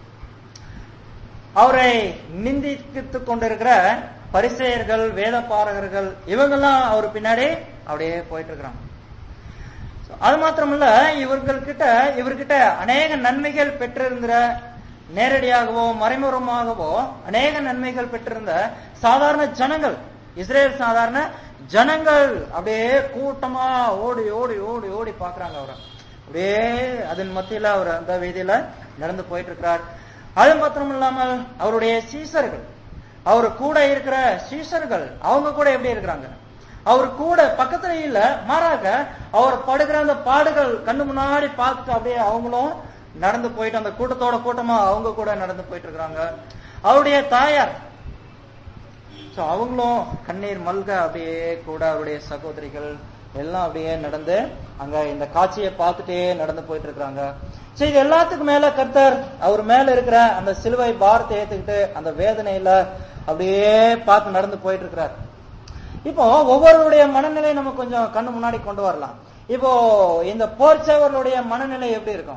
அவரை நிந்தித்து கொண்டிருக்கிற பரிசெயர்கள் வேத பாரகர்கள் இவங்கெல்லாம் அவர் பின்னாடி அப்படியே போயிட்டு இருக்கிறாங்க அது மாத்திரமல்ல இவர்கள்கிட்ட இவர்கிட்ட அநேக நன்மைகள் பெற்றிருந்த நேரடியாகவோ மறைமுகமாகவோ அநேக நன்மைகள் பெற்றிருந்த சாதாரண ஜனங்கள் இஸ்ரேல் சாதாரண ஜனங்கள் அப்படியே கூட்டமா ஓடி ஓடி ஓடி ஓடி பாக்குறாங்க அவரை அப்படியே அதன் மத்தியில அவர் அந்த வீதியில நடந்து போயிட்டு இருக்கிறார் அது மாத்திரம் இல்லாமல் அவருடைய சீசர்கள் அவர் கூட இருக்கிற சீசர்கள் அவங்க கூட எப்படி இருக்கிறாங்க அவர் கூட பக்கத்துல இல்ல மாறாக அவர் படுகிற அந்த பாடுகள் கண்ணு முன்னாடி பார்த்துட்டு அப்படியே அவங்களும் நடந்து போயிட்டு அந்த கூட்டத்தோட கூட்டமா அவங்க கூட நடந்து போயிட்டு இருக்கிறாங்க அவருடைய தாயார் சோ அவங்களும் கண்ணீர் மல்க அப்படியே கூட அவருடைய சகோதரிகள் எல்லாம் அப்படியே நடந்து அங்க இந்த காட்சியை பார்த்துட்டே நடந்து போயிட்டு இருக்காங்க சோ இது எல்லாத்துக்கும் மேல கர்த்தர் அவர் மேல இருக்கிற அந்த சிலுவை பாரத்தை ஏத்துக்கிட்டு அந்த வேதனையில அப்படியே பார்த்து நடந்து போயிட்டு இருக்கிறார் இப்போ ஒவ்வொருவருடைய மனநிலை நம்ம கொஞ்சம் கண்ணு முன்னாடி கொண்டு வரலாம் இப்போ இந்த போர்ச்சவர்களுடைய மனநிலை எப்படி இருக்கும்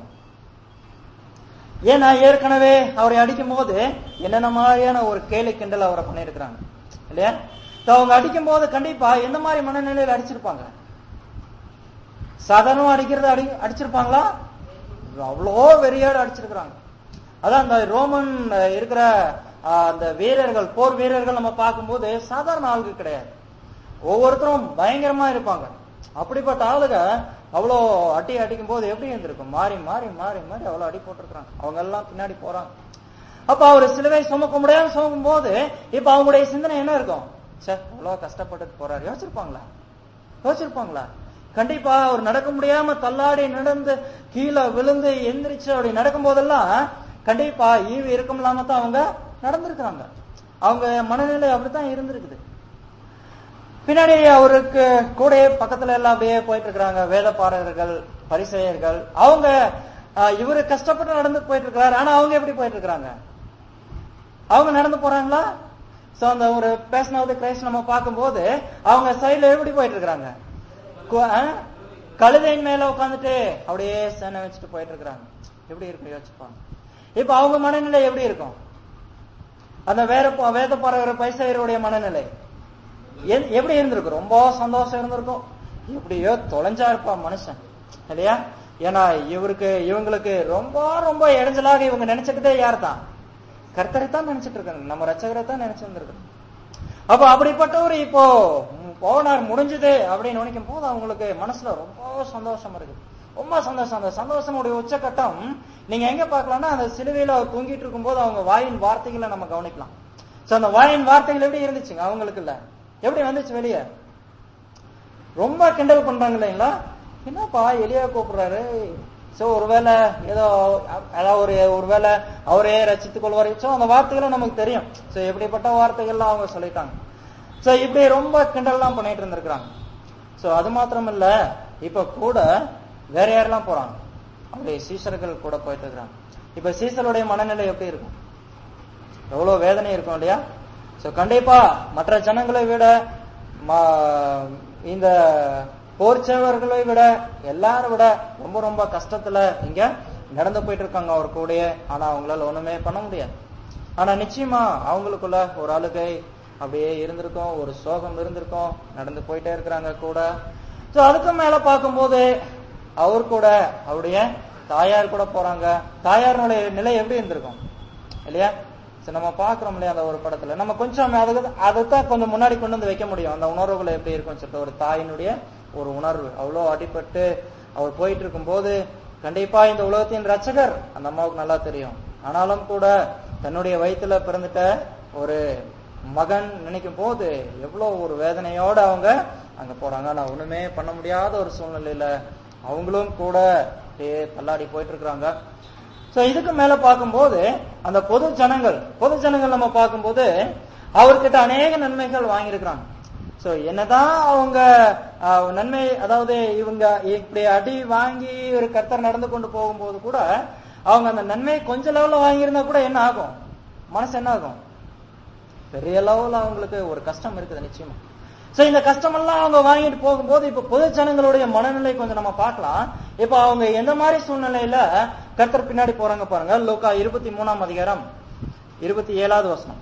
ஏன்னா ஏற்கனவே அவரை அடிக்கும் போது என்னென்ன மாதிரியான ஒரு கேலி கிண்டல் அவரை பண்ணியிருக்கிறாங்க இல்லையா So, அவங்க அடிக்கும் போது கண்டிப்பா எந்த மாதிரி மனநிலையில அடிச்சிருப்பாங்க சாதாரணமா அடிக்கிறது அடி அடிச்சிருப்பாங்களா அவ்வளோ வெறியோடு அடிச்சிருக்கிறாங்க அதான் அந்த ரோமன் அஹ், இருக்கிற அஹ், அந்த வீரர்கள் போர் வீரர்கள் நம்ம பார்க்கும்போது சாதாரண ஆளுங்க கிடையாது ஒவ்வொருத்தரும் பயங்கரமா இருப்பாங்க அப்படிப்பட்ட ஆளுங்க அவ்வளோ அடி அடிக்கும் போது எப்படி இருந்திருக்கும் மாறி மாறி மாறி மாறி அவ்வளோ அடி போட்டிருக்கிறாங்க அவங்க எல்லாம் பின்னாடி போறாங்க அப்ப அவர் சிலுவை சுமக்க முடியாம சுமக்கும் போது இப்ப அவங்களுடைய சிந்தனை என்ன இருக்கும் சார் அவ்வளவு கஷ்டப்பட்டு போறாரு யோசிச்சிருப்பாங்களா யோசிச்சிருப்பாங்களா கண்டிப்பா அவர் நடக்க முடியாம தள்ளாடி நடந்து கீழே விழுந்து எந்திரிச்சு அப்படி நடக்கும் போதெல்லாம் கண்டிப்பா ஈவு இருக்கும் இல்லாம தான் அவங்க நடந்திருக்கிறாங்க அவங்க மனநிலை அப்படித்தான் இருந்திருக்குது பின்னாடி அவருக்கு கூட பக்கத்துல எல்லாம் அப்படியே போயிட்டு இருக்கிறாங்க வேத பாடகர்கள் பரிசெயர்கள் அவங்க ஆஹ், இவரு கஷ்டப்பட்டு நடந்து போயிட்டு இருக்கிறாரு ஆனா அவங்க எப்படி போயிட்டு இருக்கிறாங்க அவங்க நடந்து போறாங்களா சோ அந்த ஒரு பேசினாவது கிரைஸ்ட் நம்ம பார்க்கும்போது அவங்க சைடுல எப்படி போயிட்டு இருக்கிறாங்க கு- ஆ? கழுதையின் மேல உட்காந்துட்டு அப்படியே சேனை வச்சுட்டு போயிட்டு இருக்கிறாங்க எப்படி இருக்கு யோசிச்சுப்பாங்க இப்ப அவங்க மனநிலை எப்படி இருக்கும் அந்த வேற ப- வேத பாடகர் பைசையருடைய மனநிலை எ- எப்படி இருந்திருக்கும் ரொம்ப சந்தோஷம் இருந்திருக்கும் எப்படியோ தொலைஞ்சா இருப்பா மனுஷன் இல்லையா ஏன்னா இவருக்கு இவங்களுக்கு ரொம்ப ரொம்ப இடைஞ்சலாக இவங்க நினைச்சுக்கிட்டே யார் தான் கர்த்தரை தான் நினைச்சிட்டு இருக்காங்க நம்ம ரச்சகரை தான் நினைச்சிருந்திருக்கோம் அப்ப அப்படிப்பட்டவர் இப்போ ம், போனார் முடிஞ்சது அப்படின்னு நினைக்கும் போது அவங்களுக்கு மனசுல ரொம்ப சந்தோஷம் இருக்குது ரொம்ப சந்தோஷம் அந்த சந்தோஷனுடைய உச்சக்கட்டம் நீங்க எங்க பார்க்கலாம்னா அந்த சிலுவையில அவர் தூங்கிட்டு இருக்கும்போது அவங்க வாயின் வார்த்தைகளை நம்ம கவனிக்கலாம் சோ அந்த வாயின் வார்த்தைகள் எப்படி இருந்துச்சுங்க அவங்களுக்கு இல்ல எப்படி வந்துச்சு வெளியே ரொம்ப கிண்டல் பண்றாங்க இல்லைங்களா என்னப்பா எலியா கூப்பிடுறாரு சோ ஒருவேளை ஏதோ அ- அதாவது ஒரு ஒருவேளை அவரே ரசித்துக் கொள்வார் சோ அந்த வார்த்தைகளும் நமக்கு தெரியும் சோ எப்படிப்பட்ட வார்த்தைகள்லாம் அவங்க சொல்லிட்டாங்க சோ இப்படி ரொம்ப கிண்டல்லாம் பண்ணிட்டு இருந்திருக்கிறாங்க சோ அது மாத்திரம் இல்ல இப்ப கூட வேற யாரெல்லாம் போறாங்க அவருடைய சீசர்கள் கூட போயிட்டு இருக்கிறாங்க இப்ப சீசருடைய மனநிலை எப்படி இருக்கும் எவ்வளவு வேதனை இருக்கும் இல்லையா சோ கண்டிப்பா மற்ற ஜனங்களை விட ம- இந்த போர்ச்சவர்களை விட எல்லாரும் விட ரொம்ப ரொம்ப கஷ்டத்துல இங்க நடந்து போயிட்டு இருக்காங்க அவர் கூடயே ஆனா அவங்களால ஒண்ணுமே பண்ண முடியாது ஆனா நிச்சயமா அவங்களுக்குள்ள ஒரு அழுகை அப்படியே இருந்திருக்கும் ஒரு சோகம் இருந்திருக்கும் நடந்து போயிட்டே இருக்கிறாங்க கூட சோ அதுக்கு மேல பார்க்கும்போது அவர் கூட அவருடைய தாயார் கூட போறாங்க தாயாருடைய நிலை எப்படி இருந்திருக்கும் இல்லையா சரி நம்ம பாக்குறோம் இல்லையா அந்த ஒரு படத்துல நம்ம கொஞ்சம் அதுக்கு அதைத்தான் கொஞ்சம் முன்னாடி கொண்டு வந்து வைக்க முடியும் அந்த உணர்வுகள் எப்படி இருக்கும்னு சொல்லிட்டு ஒரு தாயினுடைய ஒரு உணர்வு அவ்வளோ அடிபட்டு அவர் போயிட்டு இருக்கும்போது கண்டிப்பா இந்த உலகத்தின் ரட்சகர் அந்த அம்மாவுக்கு நல்லா தெரியும் ஆனாலும் கூட தன்னுடைய வயித்துல பிறந்துட்ட ஒரு மகன் நினைக்கும் போது எவ்வளவு ஒரு வேதனையோட அவங்க அங்க போறாங்க ஆனா ஒண்ணுமே பண்ண முடியாத ஒரு சூழ்நிலையில அவங்களும் கூட அப்படியே தள்ளாடி போயிட்டு இருக்கிறாங்க சோ இதுக்கு மேல பார்க்கும்போது அந்த பொது ஜனங்கள் பொது ஜனங்கள் நம்ம பார்க்கும்போது அவர்கிட்ட அநேக நன்மைகள் வாங்கியிருக்கிறாங்க சோ என்னதான் அவங்க ஆஹ், நன்மை அதாவது இவங்க இப்படி அடி வாங்கி ஒரு கர்த்தர் நடந்து கொண்டு போகும்போது கூட அவங்க அந்த நன்மை கொஞ்ச லெவல்ல வாங்கியிருந்தா கூட என்ன ஆகும் மனசு என்ன ஆகும் பெரிய லெவல்ல அவங்களுக்கு ஒரு கஷ்டம் இருக்குது நிச்சயமா சோ இந்த கஷ்டமெல்லாம் அவங்க வாங்கிட்டு போகும்போது இப்ப பொது ஜனங்களுடைய மனநிலை கொஞ்சம் நம்ம பார்க்கலாம் இப்ப அவங்க எந்த மாதிரி சூழ்நிலையில கர்த்தர் பின்னாடி போறாங்க பாருங்க லோகா இருபத்தி மூணாம் அதிகாரம் இருபத்தி ஏழாவது வசனம்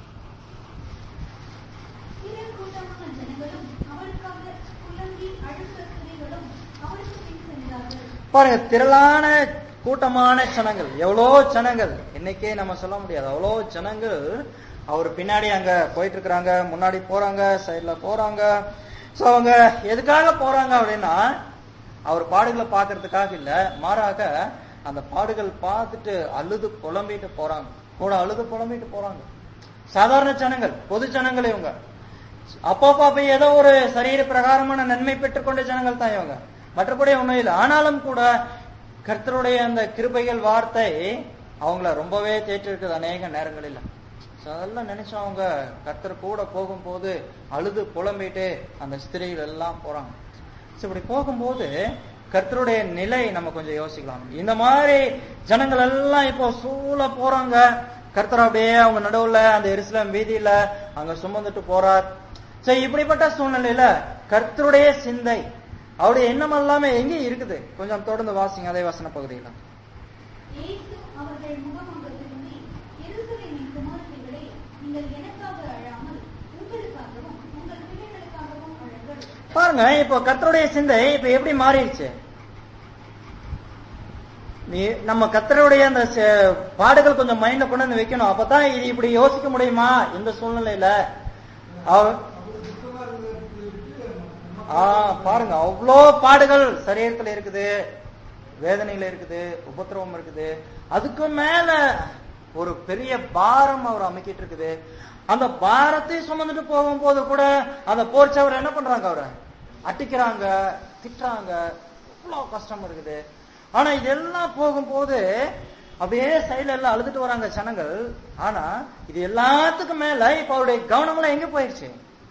சிறு கூட்டமான ஜனங்களும் அவனுக்காக குழந்தை அழுத்த ஸ்திரீகளும் அவனுக்கு பின் சென்றார்கள் பாருங்க திரளான கூட்டமான ஜனங்கள் எவ்வளோ ஜனங்கள் இன்னைக்கே நம்ம சொல்ல முடியாது அவ்வளோ ஜனங்கள் அவர் பின்னாடி அங்க போயிட்டு இருக்கிறாங்க முன்னாடி போறாங்க சைடுல போறாங்க சோ அவங்க எதுக்காக போறாங்க அப்படின்னா அவர் பாடுகளை பார்க்கறதுக்காக இல்ல மாறாக அந்த பாடுகள் பார்த்துட்டு அழுது புலம்பிட்டு போறாங்க கூட அழுது புலம்பிட்டு போறாங்க சாதாரண ஜனங்கள் பொது ஜனங்கள் இவங்க அப்பப்போ போய் ஏதோ ஒரு சரீர பிரகாரமான நன்மை பெற்றுக்கொண்ட ஜனங்கள் தான் இவங்க மற்றபடி ஒண்ணும் இல்லை ஆனாலும் கூட கர்த்தருடைய அந்த கிருபைகள் வார்த்தை அவங்கள ரொம்பவே தேற்றிருக்குது அநேக நேரங்களில் So, அதெல்லாம் நினைச்சு அவங்க கர்த்தர் கூட போகும்போது அழுது புலம்பிட்டு அந்த ஸ்திரீகள் எல்லாம் போறாங்க So, இப்படி போகும்போது கர்த்தருடைய நிலை நம்ம கொஞ்சம் யோசிக்கலாம் இந்த மாதிரி ஜனங்கள் எல்லாம் இப்போ சூழ போறாங்க கர்த்தர் அப்படியே அவங்க நடுவுல அந்த எருசலேம் வீதியில அங்க சுமந்துட்டு போறார் சரி இப்படிப்பட்ட சூழ்நிலையில கர்த்தருடைய சிந்தை அவருடைய எண்ணம் எல்லாமே எங்கே இருக்குது கொஞ்சம் தொடர்ந்து வாசிங்க அதே வசன பகுதியில இயேசு அவர்கள் முகமாக திரும்பி எருசலேமின் குமாரத்திகளே நீங்கள் எனக்காக அழாமல் உங்களுக்காகவும் உங்கள் பிள்ளைகளுக்காகவும் அழுங்கள் பாருங்க இப்போ கர்த்தருடைய சிந்தை இப்ப எப்படி மாறிடுச்சு நீ நம்ம கர்த்தருடைய அந்த ச- பாடுகள் கொஞ்சம் மைண்ட்ல கொண்டு வந்து வைக்கணும் அப்பதான் இது இப்படி யோசிக்க முடியுமா இந்த சூழ்நிலையில அவ- ஆ பாருங்க அவ்வளோ பாடுகள் சரீரத்துல இருக்குது வேதனையில இருக்குது உபத்திரவம் இருக்குது அதுக்கு மேல ஒரு பெரிய பாரம் அவர் அமைக்கிட்டு இருக்குது அந்த பாரத்தை சுமந்துட்டு போகும்போது கூட அந்த போர்ச்சவர் என்ன பண்றாங்க அவரை அட்டிக்கிறாங்க திட்டுறாங்க அவ்வளோ கஷ்டம் இருக்குது ஆனா இதெல்லாம் போகும்போது அப்படியே சைடுல எல்லாம் அழுதுட்டு வராங்க ஜனங்கள் ஆனா இது எல்லாத்துக்கும் மேல இப்ப அவருடைய கவனம்லாம் எங்க போயிடுச்சு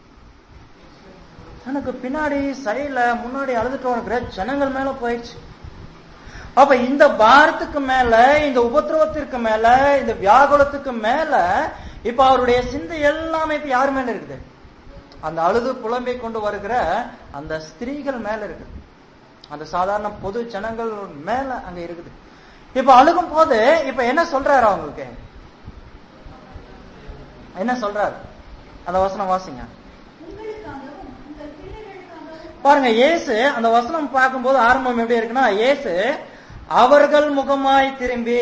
எனக்கு பின்னாடி சைடுல முன்னாடி அழுதுட்டு வர ஜனங்கள் மேல போயிடுச்சு அப்ப இந்த பாரத்துக்கு மேல இந்த உபத்திரவத்திற்கு மேல இந்த வியாகுலத்துக்கு மேல இப்ப அவருடைய சிந்தை எல்லாமே இப்ப யார் மேல இருக்குது அந்த அழுது புலம்பை கொண்டு வருகிற அந்த ஸ்திரீகள் மேல இருக்குது அந்த சாதாரண பொது ஜனங்கள் மேல அங்க இருக்குது இப்ப அழுகும் போது இப்ப என்ன சொல்றாரு அவங்களுக்கு என்ன சொல்றாரு அந்த வசனம் வாசிங்க உங்களுக்காகவும் உங்கள் பிள்ளைகளுக்காகவும் பாருங்க இயேசு அந்த வசனம் பார்க்கும்போது ஆரம்பம் எப்படி இருக்குன்னா இயேசு அவர்கள் முகமாய் திரும்பி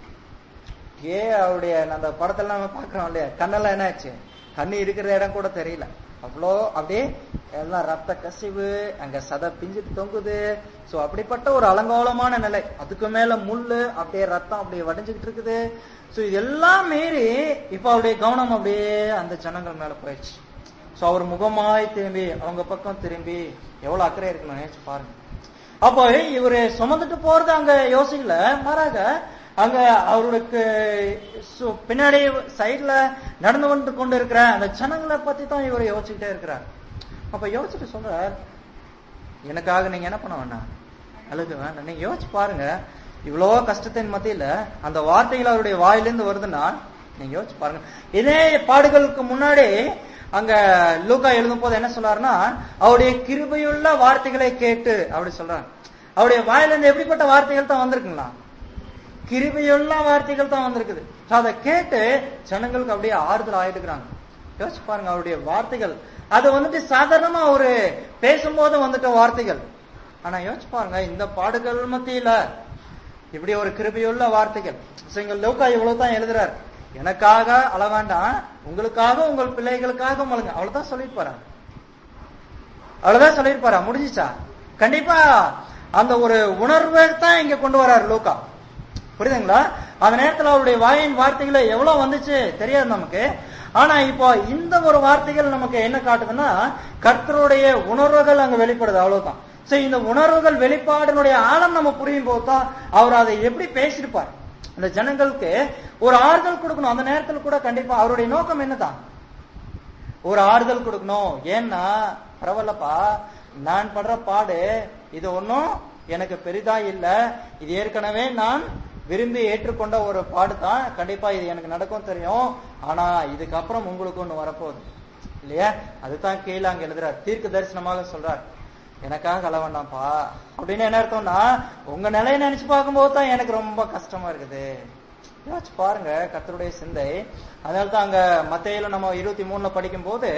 ஏ அவருடைய அந்த படத்துல நம்ம பாக்குறோம் இல்லையா கண்ணெல்லாம் என்ன ஆச்சு கண்ணு இருக்கிற இடம் கூட தெரியல அவ்வளோ அப்படியே எல்லாம் ரத்த கசிவு அங்க சதை பிஞ்சிட்டு தொங்குது சோ அப்படிப்பட்ட ஒரு அலங்கோலமான நிலை அதுக்கு மேல முள்ளு அப்படியே ரத்தம் அப்படியே வடிஞ்சுக்கிட்டு இருக்குது சோ இதெல்லாம் மீறி இப்ப அவருடைய கவனம் அப்படியே அந்த ஜனங்கள் மேல போயிடுச்சு சோ அவர் முகமாய் திரும்பி அவங்க பக்கம் திரும்பி எவ்வளவு அக்கறை இருக்குன்னு நினைச்சு பாருங்க அப்போ இவரு சுமந்துட்டு போறது அங்க யோசிக்கல மாறாக அங்க அவருக்கு சு- பின்னாடி சைடுல நடந்து வந்து கொண்டு இருக்கிற அந்த ஜனங்களை பத்தி தான் இவர் யோசிச்சுக்கிட்டே இருக்கிறார் அப்ப யோசிச்சுட்டு சொல்றார் எனக்காக நீங்க என்ன பண்ண வேண்டாம் அழுக வேண்டாம் நீங்க யோசிச்சு பாருங்க இவ்வளோ கஷ்டத்தின் மத்தியில அந்த வார்த்தைகள் அவருடைய வாயிலிருந்து வருதுன்னா நீங்க யோசிச்சு பாருங்க இதே பாடுகளுக்கு முன்னாடி அங்க லூக்கா எழுதும் போது என்ன சொல்றாருன்னா அவருடைய கிருபையுள்ள வார்த்தைகளை கேட்டு அப்படி சொல்றாங்க அவருடைய வாயிலிருந்து எப்படிப்பட்ட வார்த்தைகள் தான் வந்திருக்குங்களா கிருபையுள்ள வார்த்தைகள் தான் வந்திருக்குது So அதை கேட்டு ஜனங்களுக்கு அப்படியே ஆறுதல் ஆயிட்டுக்கிறாங்க யோசிச்சு பாருங்க அவருடைய வார்த்தைகள் அது வந்துட்டு சாதாரணமா ஒரு பேசும்போது வந்துட்ட வார்த்தைகள் ஆனா யோசிச்சு பாருங்க இந்த பாடுகள் மத்தியில இப்படி ஒரு கிருபையுள்ள வார்த்தைகள் So இங்க லோக்கா இவ்வளவு தான் எழுதுறாரு எனக்காக அழ வேண்டாம் உங்களுக்காக உங்கள் பிள்ளைகளுக்காக மழுங்க அவ்வளவுதான் சொல்லிட்டு போறாங்க அவ்வளவுதான் சொல்லியிருப்பாரா முடிஞ்சுச்சா கண்டிப்பா அந்த ஒரு உணர்வை தான் இங்க கொண்டு வராரு லூக்கா புரியுதுங்களா அந்த நேரத்துல அவருடைய வாயின் வார்த்தைகளை எவ்வளவு வந்துச்சு தெரியாது நமக்கு ஆனா இப்போ இந்த ஒரு வார்த்தைகள் நமக்கு என்ன காட்டுதுன்னா கர்த்தருடைய உணர்வுகள் அங்க வெளிப்படுது அவ்வளவுதான் சோ இந்த உணர்வுகள் வெளிப்பாடுனுடைய ஆழம் நம்ம புரியும் போது தான் அவர் அதை எப்படி பேசியிருப்பார் அந்த ஜனங்களுக்கு ஒரு ஆறுதல் கொடுக்கணும் அந்த நேரத்துல கூட கண்டிப்பா அவருடைய நோக்கம் என்னதான் ஒரு ஆறுதல் கொடுக்கணும் ஏன்னா பரவாயில்லப்பா நான் படுற பாடு இது ஒன்றும் எனக்கு பெரிதா இல்ல இது ஏற்கனவே நான் விரும்பி ஏற்றுக்கொண்ட ஒரு பாடு தான் கண்டிப்பா இது எனக்கு நடக்கும் தெரியும் ஆனா இதுக்கப்புறம் உங்களுக்கு ஒண்ணு வரப்போகுது இல்லையா அதுதான் கீழே அங்க எழுதுறார் தீர்க்க தரிசனமாக சொல்றார் எனக்காக அழ வேண்டாம்ப்பா அப்படின்னு என்ன அர்த்தம்னா உங்க நிலையை நினைச்சு பார்க்கும்போது தான் எனக்கு ரொம்ப கஷ்டமா இருக்குது யோசிச்சு பாருங்க கர்த்தருடைய சிந்தை அதனால தான் அங்க மத்தையில நம்ம இருபத்தி மூணுல படிக்கும் போது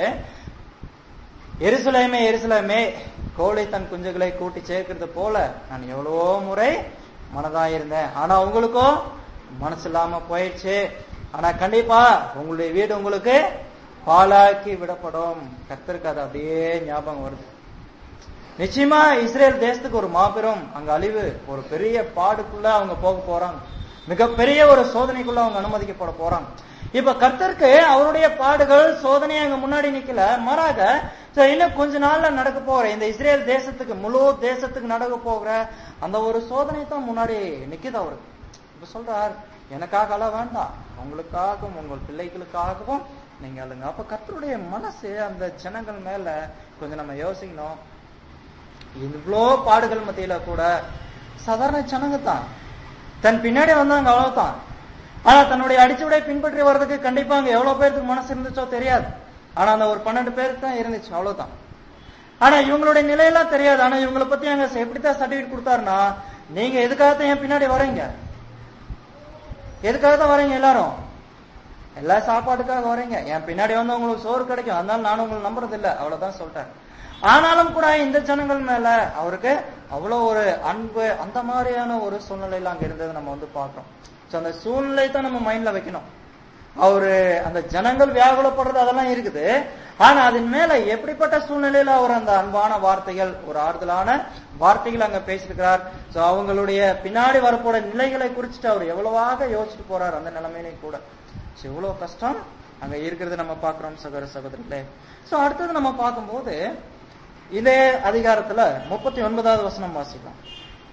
எருசலேமே எருசலேமே கோழி தன் குஞ்சுகளை கூட்டி சேர்க்கிறது போல நான் எவ்வளவோ முறை மனதா இருந்தேன் ஆனா உங்களுக்கும் மனசு இல்லாம போயிடுச்சு ஆனா கண்டிப்பா உங்களுடைய வீடு உங்களுக்கு பாலாக்கி விடப்படும் கர்த்தருக்கு அது அப்படியே ஞாபகம் வருது நிச்சயமா இஸ்ரேல் தேசத்துக்கு ஒரு மாபெரும் அங்க அழிவு ஒரு பெரிய பாடுக்குள்ள அவங்க போக போறாங்க மிகப்பெரிய ஒரு சோதனைக்குள்ள அவங்க அனுமதிக்கப்பட போறாங்க இப்ப கர்த்தருக்கு அவருடைய பாடுகள் சோதனை அங்க முன்னாடி நிக்கல மாறாக so இன்னும் கொஞ்ச நாள்ல நடக்க போற இந்த இஸ்ரேல் தேசத்துக்கு முழு தேசத்துக்கு நடக்க போகிற அந்த ஒரு சோதனை தான் முன்னாடி நிக்குது அவருக்கு இப்ப சொல்றார் எனக்காக அழ வேண்டாம் உங்களுக்காகவும் உங்கள் பிள்ளைகளுக்காகவும் நீங்க அழுங்க அப்ப கர்த்தருடைய மனசு அந்த ஜனங்கள் மேல கொஞ்சம் நம்ம யோசிக்கணும் இவ்வளோ பாடுகள் மத்தியில கூட சாதாரண ஜனங்க தான் தன் பின்னாடி வந்தாங்க அவ்வளவுதான் ஆனா தன்னுடைய அடிச்சுவடை பின்பற்றி வர்றதுக்கு கண்டிப்பா அங்க எவ்வளவு பேருக்கு மனசு இருந்துச்சோ தெரியாது ஆனா அந்த ஒரு பன்னெண்டு பேருக்கு தான் இருந்துச்சு அவ்வளவுதான் ஆனா இவங்களுடைய நிலையெல்லாம் தெரியாது ஆனா இவங்களை பத்தி அங்க எப்படித்தான் சர்டிபிகேட் கொடுத்தாருன்னா நீங்க எதுக்காகத்தான் என் பின்னாடி வரீங்க எதுக்காக தான் வரீங்க எல்லாரும் எல்லா சாப்பாட்டுக்காக வரீங்க என் பின்னாடி வந்து உங்களுக்கு சோறு கிடைக்கும் அதனால நானும் உங்களை நம்புறது இல்ல அவ்வளவுதான் சொல்லிட்டாரு ஆனாலும் கூட இந்த ஜனங்கள் மேல அவருக்கு அவ்வளவு ஒரு அன்பு அந்த மாதிரியான ஒரு சூழ்நிலையில அங்க இருந்தது நம்ம வந்து பார்க்கிறோம் சோ அந்த சூழ்நிலை தான் நம்ம மைண்ட்ல வைக்கணும் அவரு அந்த ஜனங்கள் வியாகுலப்படுறது அதெல்லாம் இருக்குது ஆனா அதன் மேல எப்படிப்பட்ட சூழ்நிலையில அவர் அந்த அன்பான வார்த்தைகள் ஒரு ஆறுதலான வார்த்தைகள் அங்க பேசியிருக்கிறார் சோ அவங்களுடைய பின்னாடி வரப்போற நிலைகளை குறிச்சுட்டு அவர் எவ்வளவாக யோசிச்சுட்டு போறார் அந்த நிலைமையிலையும் கூட சோ இவ்வளவு கஷ்டம் அங்க இருக்கிறது நம்ம பார்க்கிறோம் சகோதர சகோதரிகளே சோ அடுத்தது நம்ம பார்க்கும்போது இதே அதிகாரத்துல முப்பத்தி ஒன்பதாவது வசனம் வாசிக்கலாம்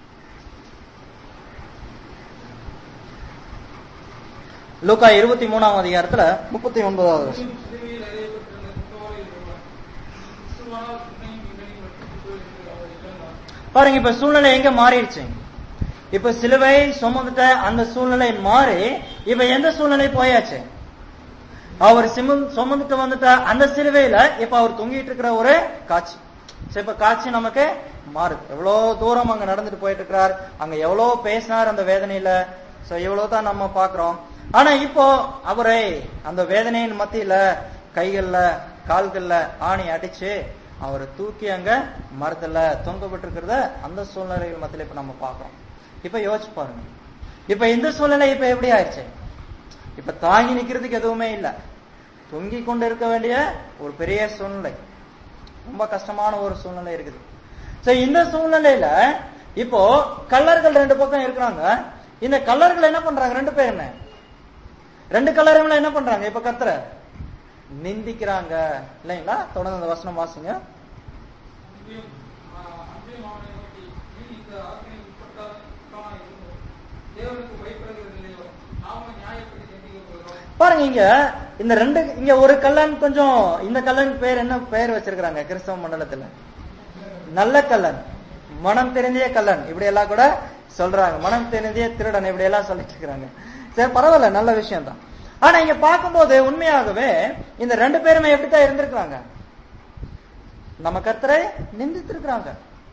லூக்கா இருபத்தி மூணாம் அதிகாரத்துல முப்பத்தி ஒன்பதாவது வசனம் சிலுவையில் அறையப்பட்டிருந்த குற்றவாளி ஒருவன் கிறிஸ்துவானால் உன்னையும் என்னையும் ரட்சித்துக்கோ என்று அவர் இழந்தார் பாருங்க இப்ப சூழ்நிலை எங்க மாறிடுச்சு இப்ப சிலுவை சுமந்துட்ட அந்த சூழ்நிலை மாறி இப்ப எந்த சூழ்நிலை போயாச்சு அவர் சிமு- சுமந்துட்டு வந்துட்ட அந்த சிலுவையில இப்ப அவர் தொங்கிட்டு இருக்கிற ஒரு காட்சி சரி, இப்ப காட்சி நமக்கு மாறுது எவ்வளவு தூரம் அங்க நடந்துட்டு போயிட்டு இருக்கிறார் அங்க எவ்வளவு பேசினார் அந்த வேதனையில சோ இவ்வளவு தான் நம்ம பாக்குறோம் ஆனா இப்போ அவரை அந்த வேதனையின் மத்தியில கைகள்ல கால்கள்ல ஆணி அடிச்சு அவரை தூக்கி அங்க மரத்துல தொங்க விட்டுருக்கிறத அந்த சூழ்நிலைகள் மத்தியில இப்ப நம்ம பாக்குறோம் இப்ப யோசிச்சு பாருங்க இப்ப இந்த சூழ்நிலை இப்ப எப்படி ஆயிடுச்சு இப்ப தாங்கி நிக்கிறதுக்கு எதுவுமே இல்ல தொங்கி கொண்டு இருக்க வேண்டிய ஒரு பெரிய சூழ்நிலை ரொம்ப கஷ்டமான ஒரு சூழ்நிலை இருக்குது சோ இந்த சூழ்நிலையில இப்போ கல்லர்கள் ரெண்டு பக்கம் இருக்கிறாங்க இந்த கல்லர்கள் என்ன பண்றாங்க ரெண்டு பேர் என்ன ரெண்டு கல்லர்களும் என்ன பண்றாங்க இப்ப கத்துற நிந்திக்கிறாங்க இல்லைங்களா தொடர்ந்து அந்த வசனம் வாசிங்க அன்பியும் ஆ, அன்பியும் அவனை நோக்கி நீ இந்த ஆக்கினை உட்பட்டவனாய் இருந்தோம் தேவனுக்கு பயப்படுகிறது இல்லையோ நாம நியாயப்படி சிந்திக்க போகிறோம் பாருங்க இங்க இந்த ரெண்டு இங்க ஒரு கல்லன் கொஞ்சம் இந்த கல்லன் பேர் என்ன பெயர் வச்சிருக்காங்க கிறிஸ்தவ மண்டலத்துல நல்ல கல்லன் மனம் தெரிந்திய கல்லன் இப்படி எல்லாம் கூட சொல்றாங்க மனம் தெரிந்திய திருடன் இப்படி எல்லாம் சொல்லிட்டு இருக்கிறாங்க சரி பரவாயில்ல நல்ல விஷயம் தான் ஆனா இங்க பார்க்கும்போது உண்மையாகவே இந்த ரெண்டு பேருமே எப்படித்தான் இருந்திருக்கிறாங்க நம்ம கர்த்தரை நிந்தித்திருக்கிறாங்க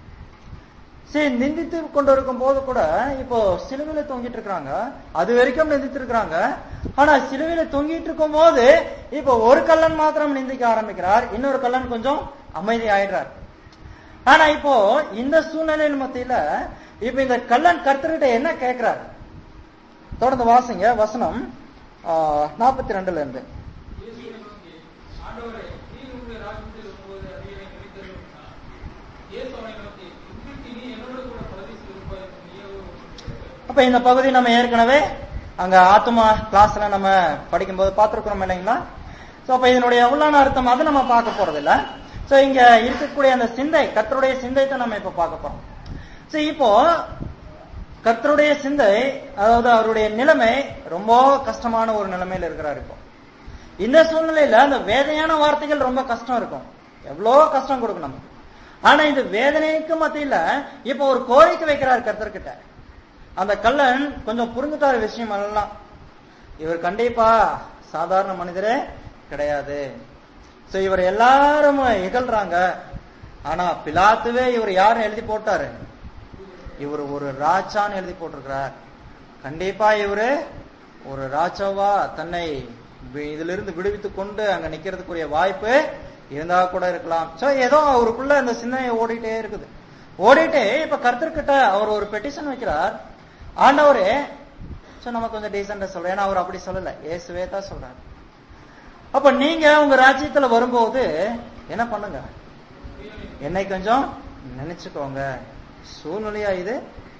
சரி நிந்தித்து கொண்டு இருக்கும் போது கூட இப்போ சிலுவையில தொங்கிட்டு இருக்காங்க அது வரைக்கும் நிந்தித்து இருக்காங்க ஆனா சிலுவையில தொங்கிட்டு இருக்கும் போது இப்போ ஒரு கல்லன் மாத்திரம் நிந்திக்க ஆரம்பிக்கிறார் இன்னொரு கல்லன் கொஞ்சம் அமைதி ஆயிடுறார் ஆனா இப்போ இந்த சூழ்நிலையின் மத்தியில இப்ப இந்த கல்லன் கர்த்தர்கிட்ட என்ன கேட்கிறார் தொடர்ந்து வாசிங்க வசனம் நாற்பத்தி ரெண்டுல இருந்து இயேசுவை நோக்கி ஆண்டவரே நீர் உங்களுடைய ராஜ்யத்தில் வரும்போது அடியனை நினைத்தருளும் என்றார். இயேசு அவனை நோக்கி இன்றைக்கு நீ என்னோடு கூட பரதேசில் இருப்பாய் என்று நீயோ அப்ப இந்த பகுதி நம்ம ஏற்கனவே அங்க ஆத்மா கிளாஸ்ல நம்ம படிக்கும்போது பார்த்திருக்கிறோம் இல்லைங்களா சோ அப்ப இதனுடைய உள்ளான அர்த்தம் அது நம்ம பார்க்க போறது இல்ல சோ இங்க இருக்கக்கூடிய அந்த சிந்தை கர்த்தருடைய சிந்தை தான் நம்ம இப்ப பார்க்க போறோம் சோ இப்போ கர்த்தருடைய சிந்தை அதாவது அவருடைய நிலைமை ரொம்ப கஷ்டமான ஒரு நிலைமையில இருக்கிறார் இப்போ இந்த சூழ்நிலையில அந்த வேதனையான வார்த்தைகள் ரொம்ப கஷ்டம் இருக்கும் எவ்வளோ கஷ்டம் கொடுக்கும் நமக்கு ஆனா இந்த வேதனைக்கு மத்தியில இப்ப ஒரு கோரிக்கை வைக்கிறார் கர்த்தர்கிட்ட அந்த கள்ளன் கொஞ்சம் புரிஞ்சுட்டாரு விஷயம் எல்லாம் இவர் கண்டிப்பா சாதாரண மனிதரே கிடையாது சோ இவர் எல்லாரும் இகழ்றாங்க ஆனா பிலாத்துவே இவர் யாருன்னு எழுதி போட்டாரு இவர் ஒரு ராஜான்னு எழுதி போட்டிருக்கிறார் கண்டிப்பா இவரு ஒரு ராஜாவா தன்னை வி- இதிலிருந்து விடுவித்துக் கொண்டு அங்க நிக்கிறதுக்குரிய வாய்ப்பு இருந்தா கூட இருக்கலாம் சோ ஏதோ அவருக்குள்ள அந்த சிந்தனை ஓடிட்டே இருக்குது ஓடிட்டே இப்ப கர்த்தர்கிட்ட அவர் ஒரு பெட்டிஷன் வைக்கிறார் ஆண்டவரே சோ நம்ம கொஞ்சம் டீசெண்டா சொல்றேன் ஏன்னா அவர் அப்படி சொல்லல இயேசுவே தான் சொல்றாரு அப்ப நீங்க உங்க ராஜ்யத்துல வரும்போது என்ன பண்ணுங்க என்னை கொஞ்சம் நினைச்சுக்கோங்க சூழ்நிலையா இது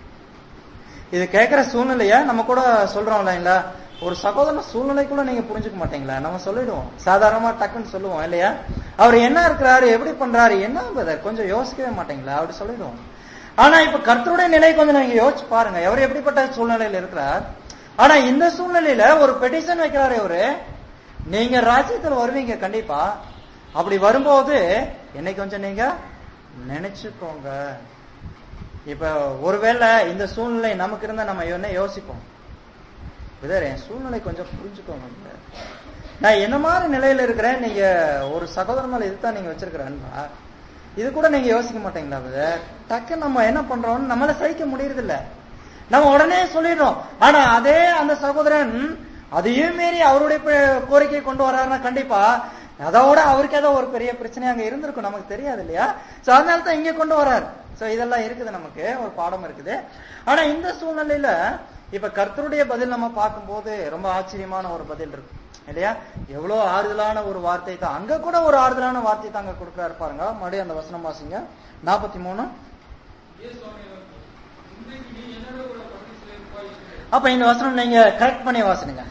இது கேட்கிற சூழ்நிலையா நம்ம கூட சொல்றோம் இல்லைங்களா ஒரு சகோதரன் சூழ்நிலை கூட நீங்க புரிஞ்சுக்க மாட்டீங்களா நம்ம சொல்லிடுவோம் சாதாரணமா டக்குன்னு சொல்லுவோம் இல்லையா அவர் என்ன இருக்கிறாரு எப்படி பண்றாரு என்ன பிரதர் கொஞ்சம் யோசிக்கவே மாட்டீங்களா அப்படி சொல்லிடுவோம் ஆனா இப்ப கர்த்தருடைய நிலை கொஞ்சம் நீங்க யோசிச்சு பாருங்க அவர் எப்படிப்பட்ட சூழ்நிலையில இருக்கிறார் ஆனா இந்த சூழ்நிலையில ஒரு பெட்டிஷன் வைக்கிறாரு இவரு நீங்க ராஜ்யத்துல வருவீங்க கண்டிப்பா அப்படி வரும்போது என்னை கொஞ்சம் நீங்க நினைச்சுக்கோங்க இப்ப ஒருவேளை இந்த சூழ்நிலை நமக்கு இருந்தா நம்ம என்ன யோசிப்போம் பிரதர் என் சூழ்நிலை கொஞ்சம் புரிஞ்சுக்கோங்க brother. நான் என்ன மாதிரி நிலையில இருக்கிறேன் நீங்க ஒரு சகோதரன் மேல இதுதான் நீங்க வச்சிருக்கிறேன்பா இது கூட நீங்க யோசிக்க மாட்டீங்களா பிரதர் டக்கு நம்ம என்ன பண்றோம்னு நம்மளால சகிக்க முடியறது இல்ல நம்ம உடனே சொல்லிடுறோம் ஆனா அதே அந்த சகோதரன் அதையும் மீறி அவருடைய ப- கோரிக்கையை கொண்டு வர்றாருன்னா கண்டிப்பா அதோட அவருக்கு ஏதோ ஒரு பெரிய பிரச்சனை அங்க இருந்திருக்கும் நமக்கு தெரியாது இல்லையா சோ அதனால தான் இங்க கொண்டு வர்றாரு சோ இதெல்லாம் இருக்குது நமக்கு ஒரு பாடம் இருக்குது ஆனா இந்த சூழ்நிலையில இப்ப கர்த்தருடைய பதில் நம்ம பார்க்கும்போது ரொம்ப ஆச்சரியமான ஒரு பதில் இருக்கு இல்லையா எவ்வளவு ஆறுதலான ஒரு வார்த்தை தான் அங்க கூட ஒரு ஆறுதலான வார்த்தை தான் அங்க கொடுக்கிறாரு பாருங்க மறுபடியும் அந்த வசனம் வாசிங்க நாற்பத்தி மூணு இயேசு அவனை நோக்கி, இன்றைக்கு நீ என்னோட கூட பரதேசிலே இருப்பாய் என்று அப்ப இந்த வசனம் நீங்க கரெக்ட் பண்ணி வாசினுங்க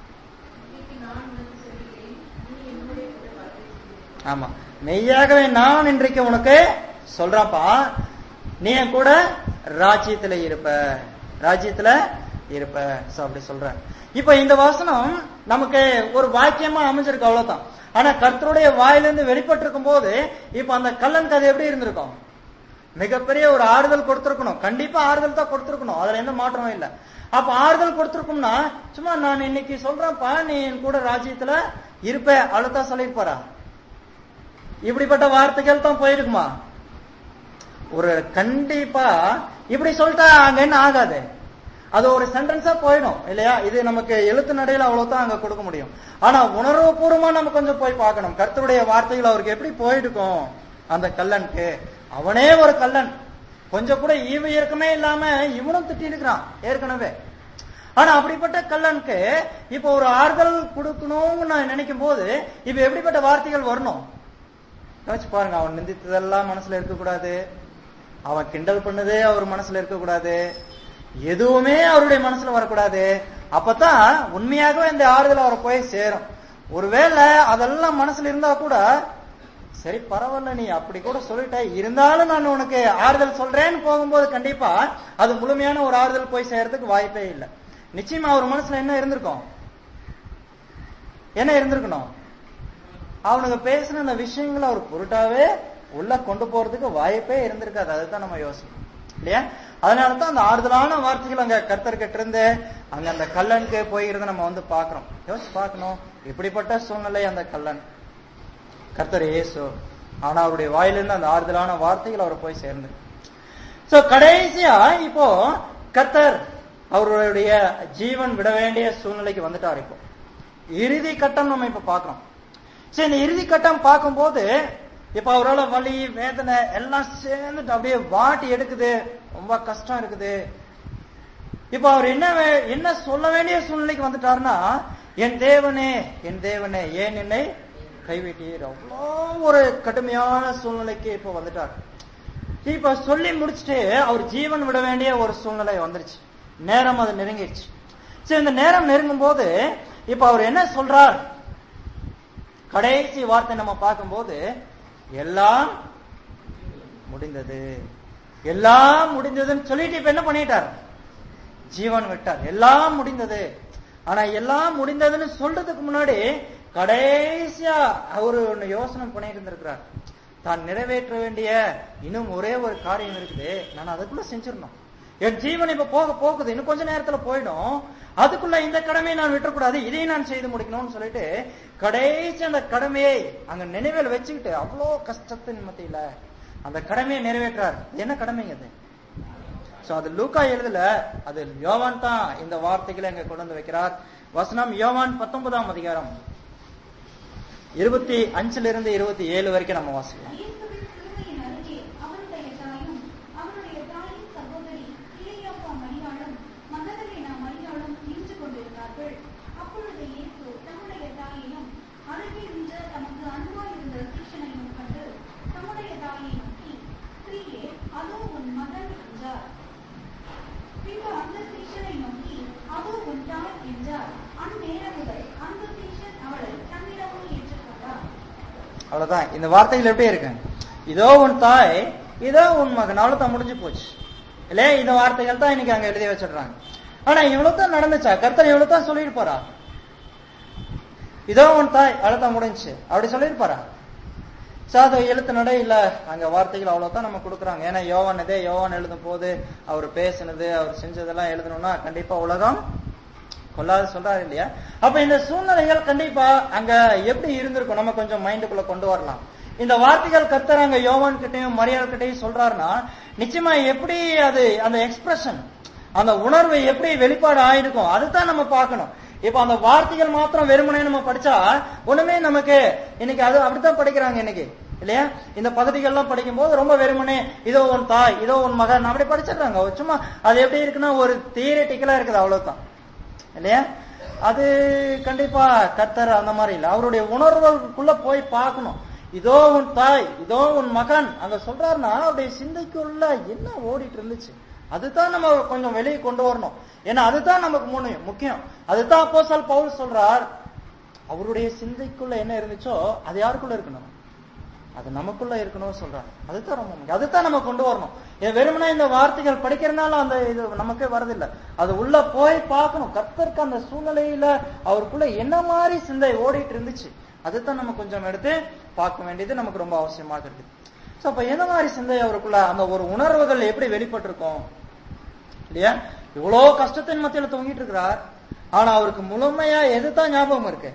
ஆமா மெய்யாகவே நான் இன்றைக்கு உனக்கு சொல்றேன்ப்பா நீ என் கூட ராஜ்யத்துல இருப்ப ராஜ்யத்துல இருப்ப சோ அப்படி சொல்றேன் இப்ப இந்த வசனம் நமக்கு ஒரு வாக்கியமா அமைஞ்சிருக்கு அவ்வளவுதான் ஆனா கர்த்தருடைய வாயிலிருந்து வெளிப்பட்டிருக்கும் போது இப்ப அந்த கல்லன் கதை எப்படி இருந்திருக்கும் மிகப்பெரிய ஒரு ஆறுதல் கொடுத்திருக்கணும் கண்டிப்பா ஆறுதல் தான் கொடுத்திருக்கணும் அதுல எந்த மாற்றமும் இல்ல அப்ப ஆறுதல் கொடுத்திருக்கும்னா சும்மா நான் இன்னைக்கு சொல்றேன்ப்பா நீ என் கூட ராஜ்யத்துல இருப்ப அவ்வளவுதான் சொல்லிருப்பாரா இப்படிப்பட்ட வார்த்தைகள் தான் போயிருக்குமா ஒரு கண்டிப்பா இப்படி சொல்லிட்டா அங்க என்ன ஆகாது அது ஒரு சென்டென்ஸா போயிடும் இல்லையா இது நமக்கு எழுத்து நடையில அவ்வளவுதான் அங்க கொடுக்க முடியும் ஆனா உணர்வுபூர்வமா நம்ம கொஞ்சம் போய் பார்க்கணும் கர்த்தருடைய வார்த்தைகள் அவருக்கு எப்படி போயிருக்கும் அந்த கல்லனுக்கு அவனே ஒரு கல்லன் கொஞ்சம் கூட ஈவு இறக்கமே இல்லாம இவனும் திட்டி இருக்கிறான் ஏற்கனவே ஆனா அப்படிப்பட்ட கல்லனுக்கு இப்ப ஒரு ஆறுதல் கொடுக்கணும்னு நான் நினைக்கும் போது இப்ப எப்படிப்பட்ட வார்த்தைகள் வரணும் யோசிச்சு பாருங்க அவன் நிந்தித்ததெல்லாம் மனசுல இருக்கக்கூடாது அவன் கிண்டல் பண்ணதே அவர் மனசுல இருக்கக்கூடாது எதுவுமே அவருடைய மனசுல வரக்கூடாது அப்பதான் உண்மையாகவே இந்த ஆறுதல் அவரை போய் சேரும் ஒருவேளை அதெல்லாம் மனசுல இருந்தா கூட சரி பரவாயில்ல நீ அப்படி கூட சொல்லிட்ட இருந்தாலும் நான் உனக்கு ஆறுதல் சொல்றேன்னு போகும்போது கண்டிப்பா அது முழுமையான ஒரு ஆறுதல் போய் சேர்றதுக்கு வாய்ப்பே இல்லை நிச்சயமா அவர் மனசுல என்ன இருந்திருக்கும் என்ன இருந்திருக்கணும் அவனுங்க பேசின அந்த விஷயங்களை அவர் பொருட்டாவே உள்ள கொண்டு போறதுக்கு வாய்ப்பே இருந்திருக்காது அதுதான் நம்ம யோசிக்கணும் இல்லையா அதனாலதான் அந்த ஆறுதலான வார்த்தைகள் அங்க கர்த்தர்கிட்ட இருந்து அங்க அந்த கல்லனுக்கு போயிருந்த நம்ம வந்து பாக்குறோம் யோசிச்சு பார்க்கணும் இப்படிப்பட்ட சூழ்நிலை அந்த கல்லன் கர்த்தர் இயேசு ஆனா அவருடைய வாயிலிருந்து அந்த ஆறுதலான வார்த்தைகள் அவர் போய் சேர்ந்து சோ கடைசியா இப்போ கர்த்தர் அவருடைய ஜீவன் விட வேண்டிய சூழ்நிலைக்கு வந்துட்டார் இப்போ இறுதி கட்டம் நம்ம இப்ப பார்க்கிறோம் சரி இந்த இறுதி கட்டம் பார்க்கும்போது இப்ப அவரால் வலி வேதனை எல்லாம் சேர்ந்துட்டு அப்படியே வாட்டி எடுக்குது ரொம்ப கஷ்டம் இருக்குது இப்ப அவர் என்ன வே- என்ன சொல்ல வேண்டிய சூழ்நிலைக்கு வந்துட்டாருன்னா என் தேவனே என் தேவனே ஏன் என்னை கைவிட்டீர் அவ்வளோ ஒரு கடுமையான சூழ்நிலைக்கு இப்ப வந்துட்டார் இப்ப சொல்லி முடிச்சுட்டு அவர் ஜீவன் விட வேண்டிய ஒரு சூழ்நிலை வந்துருச்சு நேரம் அது நெருங்கிடுச்சு சரி இந்த நேரம் நெருங்கும் போது இப்ப அவர் என்ன சொல்றார் கடைசி வார்த்தை நம்ம பார்க்கும்போது எல்லாம் முடிந்தது எல்லாம் முடிந்ததுன்னு சொல்லிட்டு இப்ப என்ன பண்ணிட்டார் ஜீவன் விட்டார் எல்லாம் முடிந்தது ஆனா எல்லாம் முடிந்ததுன்னு சொல்றதுக்கு முன்னாடி கடைசியா அவரு ஒண்ணு யோசனை பண்ணிட்டு இருந்திருக்கிறார் தான் நிறைவேற்ற வேண்டிய இன்னும் ஒரே ஒரு காரியம் இருக்குது நான் அதுக்குள்ள செஞ்சிடணும் என் ஜீவன் இப்ப போக போகுது இன்னும் கொஞ்ச நேரத்துல போயிடும் அதுக்குள்ள இந்த கடமையை நான் விட்டுறக்கூடாது இதையும் நான் செய்து முடிக்கணும்னு சொல்லிட்டு கடைசி அந்த கடமையை அங்க நினைவில் வச்சுக்கிட்டு அவ்வளோ கஷ்டத்தின் மத்தியில அந்த கடமையை நிறைவேற்றார் என்ன கடமைங்க அது சோ அது லூக்கா எழுதல அது யோவான் தான் இந்த வார்த்தைகளை அங்க கொண்டு வந்து வைக்கிறார் வசனம் யோவான் பத்தொன்பதாம் அதிகாரம் இருபத்தி அஞ்சுல இருந்து இருபத்தி ஏழு வரைக்கும் நம்ம வாசிக்கலாம் இயேசுவின் சிலுவையின் அருகே அவருடைய தாயும் அவருடைய தாயின் சகோதரி கிளியோப்பா மரியாளும் மகதலேனா மரியாளும் நின்று கொண்டிருந்தார்கள் அப்பொழுது இயேசு தம்முடைய தாயையும் அருகே நின்ற தமக்கு அன்பாயிருந்த சீஷனையும் கண்டு தம்முடைய தாயை நோக்கி ஸ்திரீயே அதோ உன் மகன் என்றார் பின்பு அந்த சீஷனை நோக்கி அதோ உன் தாய் என்றார் அந்நேரம் முதல் அந்த சீஷன் அவளை தன்னிடமும் ஏற்றுக்கொண்டார் அவ்வளவுதான் இந்த வார்த்தைகள் எப்படி இருக்கு இதோ உன் தாய் இதோ உன் மகன் அவ்வளவுதான் முடிஞ்சு போச்சு இல்லையா இந்த வார்த்தைகள் தான் இன்னைக்கு அங்க எழுதி வச்சிடுறாங்க ஆனா இவ்வளவு தான் நடந்துச்சா கர்த்தர் இவ்வளவு தான் சொல்லியிருப்பாரா இதோ உன் தாய் அழுத்தம் முடிஞ்சுச்சு அப்படி சொல்லியிருப்பாரா சாத எழுத்து நடை இல்ல அங்க வார்த்தைகள் அவ்வளவுதான் நம்ம கொடுக்குறாங்க ஏன்னா யோவான் இதே யோவான் எழுதும் போது அவர் பேசினது அவர் செஞ்சதெல்லாம் எழுதணும்னா கண்டிப்பா உலகம் கொள்ளாது சொல்றாரு இல்லையா அப்ப இந்த சூழ்நிலைகள் கண்டிப்பா அங்க எப்படி இருந்திருக்கும் நம்ம கொஞ்சம் மைண்டுக்குள்ள கொண்டு வரலாம் இந்த வார்த்தைகள் கத்தர் அங்க யோவான் கிட்டையும் மரியாள் கிட்டையும் சொல்றாருன்னா நிச்சயமா எப்படி அது அந்த எக்ஸ்பிரஷன் அந்த உணர்வு எப்படி வெளிப்பாடு ஆயிருக்கும் அதுதான் நம்ம பார்க்கணும் இப்ப அந்த வார்த்தைகள் மாத்திரம் வெறுமனே நம்ம படிச்சா ஒண்ணுமே நமக்கு இன்னைக்கு அது அப்படித்தான் படிக்கிறாங்க இன்னைக்கு இல்லையா இந்த பகுதிகள்லாம் படிக்கும் போது ரொம்ப வெறுமனே இதோ உன் தாய் இதோ உன் மகன் அப்படி படிச்சிடுறாங்க சும்மா அது எப்படி இருக்குன்னா ஒரு தியரட்டிக்கலா இருக்குது அவ்வளவுதான் இல்லையா அது கண்டிப்பா கத்தர் அந்த மாதிரி இல்ல அவருடைய உணர்வுகளுக்குள்ள போய் பார்க்கணும் இதோ உன் தாய் இதோ உன் மகன் அங்க சொல்றாருன்னா அவருடைய சிந்தைக்குள்ள என்ன ஓடிட்டு இருந்துச்சு அதுதான் நம்ம கொஞ்சம் வெளியே கொண்டு வரணும் ஏன்னா அதுதான் நமக்கு முன்னு முக்கியம் அதுதான் அப்போஸ்தலன் பவுல் சொல்றார் அவருடைய சிந்தைக்குள்ள என்ன இருந்துச்சோ அது யாருக்குள்ள இருக்கணும் அது நமக்குள்ள இருக்கணும் சொல்றாரு அதுதான் ரொம்ப முக்கியம் அதுதான் நம்ம கொண்டு வரணும் ஏன் வெறுமனே இந்த வார்த்தைகள் படிக்கிறதுனால அந்த இது நமக்கே வரதில்லை அது உள்ள போய் பார்க்கணும் கத்தருக்கு அந்த சூழ்நிலையில அவருக்குள்ள என்ன மாதிரி சிந்தை ஓடிட்டு இருந்துச்சு அதுதான் நம்ம கொஞ்சம் எடுத்து பார்க்க வேண்டியது நமக்கு ரொம்ப அவசியமாக இருக்குது சோ அப்ப எந்த மாதிரி சிந்தை அவருக்குள்ள அந்த ஒரு உணர்வுகள் எப்படி வெளிப்பட்டிருக்கும் இல்லையா இவ்வளோ கஷ்டத்தின் மத்தியில தொங்கிட்டு இருக்கிறார் ஆனா அவருக்கு முழுமையா எதுதான் ஞாபகம் இருக்கு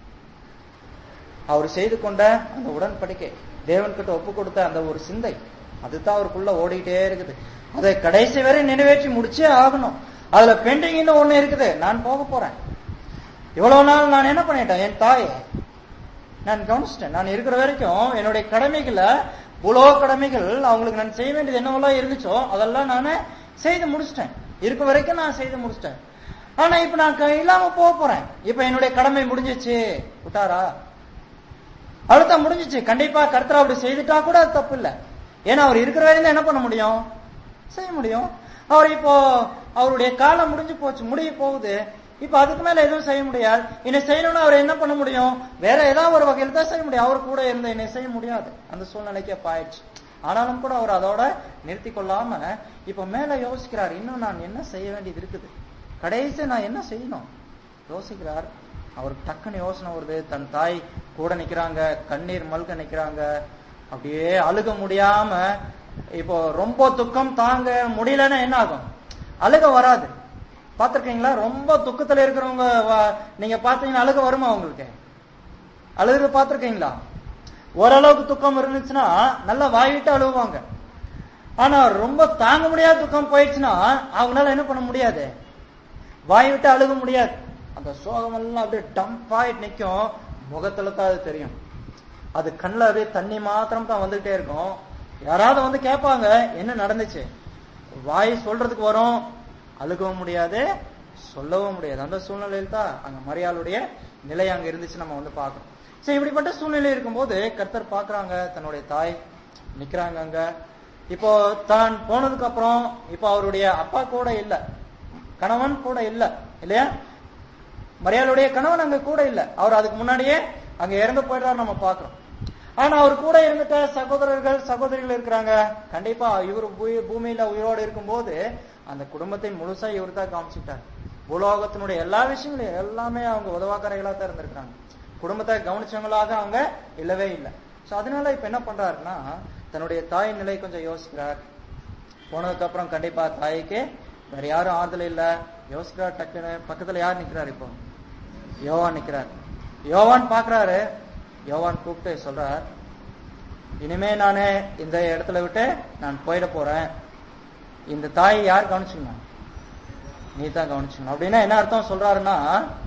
அவர் செய்து கொண்ட அந்த உடன்படிக்கை தேவன் கிட்ட ஒப்பு கொடுத்த அந்த ஒரு சிந்தை அதுதான் அவருக்குள்ள ஓடிட்டே இருக்குது அதை கடைசி வரை நிறைவேற்றி முடிச்சே ஆகணும் அதுல பெண்டிங்னு ஒண்ணு இருக்குது நான் போக போறேன் இவ்வளவு நாள் நான் என்ன பண்ணிட்டேன் என் தாய் நான் கவனிச்சிட்டேன் நான் இருக்கிற வரைக்கும் என்னுடைய கடமைகளை புலோ கடமைகள் அவங்களுக்கு நான் செய்ய வேண்டியது என்னவெல்லாம் இருந்துச்சோ அதெல்லாம் நான் செய்து முடிச்சிட்டேன் இருக்க வரைக்கும் நான் செய்து முடிச்சிட்டேன் ஆனா இப்ப நான் க- இல்லாம போக போறேன் இப்ப என்னுடைய கடமை முடிஞ்சிச்சு விட்டாரா அடுத்த முடிஞ்சிச்சு கண்டிப்பா கர்த்தர் அப்படி செய்துட்டா கூட அது தப்பு இல்ல ஏன்னா அவர் இருக்கிற வரையும் தான் என்ன பண்ண முடியும் செய்ய முடியும் அவர் இப்போ அவருடைய காலம் முடிஞ்சு போச்சு முடிய போகுது இப்ப அதுக்கு மேல எதுவும் செய்ய முடியாது என்னை செய்யணும்னா அவர் என்ன பண்ண முடியும் வேற ஏதாவது ஒரு வகையில் தான் செய்ய முடியும் அவர் கூட இருந்து என்னை செய்ய முடியாது அந்த சூழ்நிலைக்கு அப்ப ஆயிடுச்சு ஆனாலும் கூட அவர் அதோட நிறுத்தி கொள்ளாம இப்ப மேல யோசிக்கிறார் இன்னும் நான் என்ன செய்ய வேண்டியது இருக்குது கடைசி நான் என்ன செய்யணும் யோசிக்கிறார் அவருக்கு டக்குன்னு யோசனை வருது தன் தாய் கூட நிக்கிறாங்க கண்ணீர் மல்க நிக்கிறாங்க அப்படியே அழுக முடியாம இப்போ ரொம்ப துக்கம் தாங்க முடியலன்னா என்ன ஆகும் அழுக வராது பாத்திருக்கீங்களா ரொம்ப துக்கத்துல இருக்கிறவங்க வ- நீங்க பாத்தீங்கன்னா அழுக வருமா உங்களுக்கு அழுகுறது பாத்திருக்கீங்களா ஓரளவுக்கு துக்கம் இருந்துச்சுன்னா நல்லா வாயிட்டு அழுவாங்க ஆனா ரொம்ப தாங்க முடியாத துக்கம் போயிடுச்சுன்னா அவங்களால என்ன பண்ண முடியாது வாய் விட்டு அழுக முடியாது அந்த சோகம் எல்லாம் அப்படியே டம்ப் ஆயிட்டு நிக்கும் முகத்துல தான் அது தெரியும் அது கண்ணுல அப்படியே தண்ணி மாத்திரம் தான் வந்துகிட்டே இருக்கும் யாராவது வந்து கேட்பாங்க என்ன நடந்துச்சு வாய் சொல்றதுக்கு வரும் அழுகவும் முடியாது சொல்லவும் முடியாது அந்த சூழ்நிலையில் தான் அங்க மரியாளுடைய நிலை அங்க இருந்துச்சு நம்ம வந்து பார்க்கணும் சரி இப்படிப்பட்ட சூழ்நிலை இருக்கும்போது கர்த்தர் பாக்குறாங்க தன்னுடைய தாய் நிக்கிறாங்க அங்க இப்போ தான் போனதுக்கு அப்புறம் இப்போ அவருடைய அப்பா கூட இல்ல கணவன் கூட இல்ல இல்லையா மரியாளுடைய கணவன் அங்க கூட இல்ல அவர் அதுக்கு முன்னாடியே அங்க இறந்து போயிடுறாரு நம்ம பாக்குறோம் ஆனா அவர் கூட இருந்துட்ட சகோதரர்கள் சகோதரிகள் இருக்கிறாங்க கண்டிப்பா இவர் பூ- பூமியில உயிரோடு இருக்கும்போது அந்த குடும்பத்தை முழுசா இவர் தான் காமிச்சுட்டார் பூலோகத்தினுடைய எல்லா விஷயங்களையும் எல்லாமே அவங்க உதவாக்கரைகளா தான் இருந்திருக்காங்க குடும்பத்தை கவனிச்சவங்களாக அவங்க இல்லவே இல்லை சோ அதனால இப்ப என்ன பண்றாருன்னா தன்னுடைய தாய் நிலை கொஞ்சம் யோசிக்கிறார் போனதுக்கு அப்புறம் கண்டிப்பா தாய்க்கு வேற யாரும் ஆறுதல் இல்ல யோசிக்கிறார் டக்குன்னு பக்கத்துல யார் நிக்கிறார் இப்போ யோவான் நிக்கிறார் யோவான் பாக்குறாரு யோவான் கூப்பிட்டு சொல்றார் இனிமே நானு இந்த இடத்துல விட்டு நான் போயிட போறேன் இந்த தாயை யார் கவனிச்சுக்கணும் நீ தான் கவனிச்சுக்கணும் அப்படின்னா என்ன அர்த்தம் சொல்றாருன்னா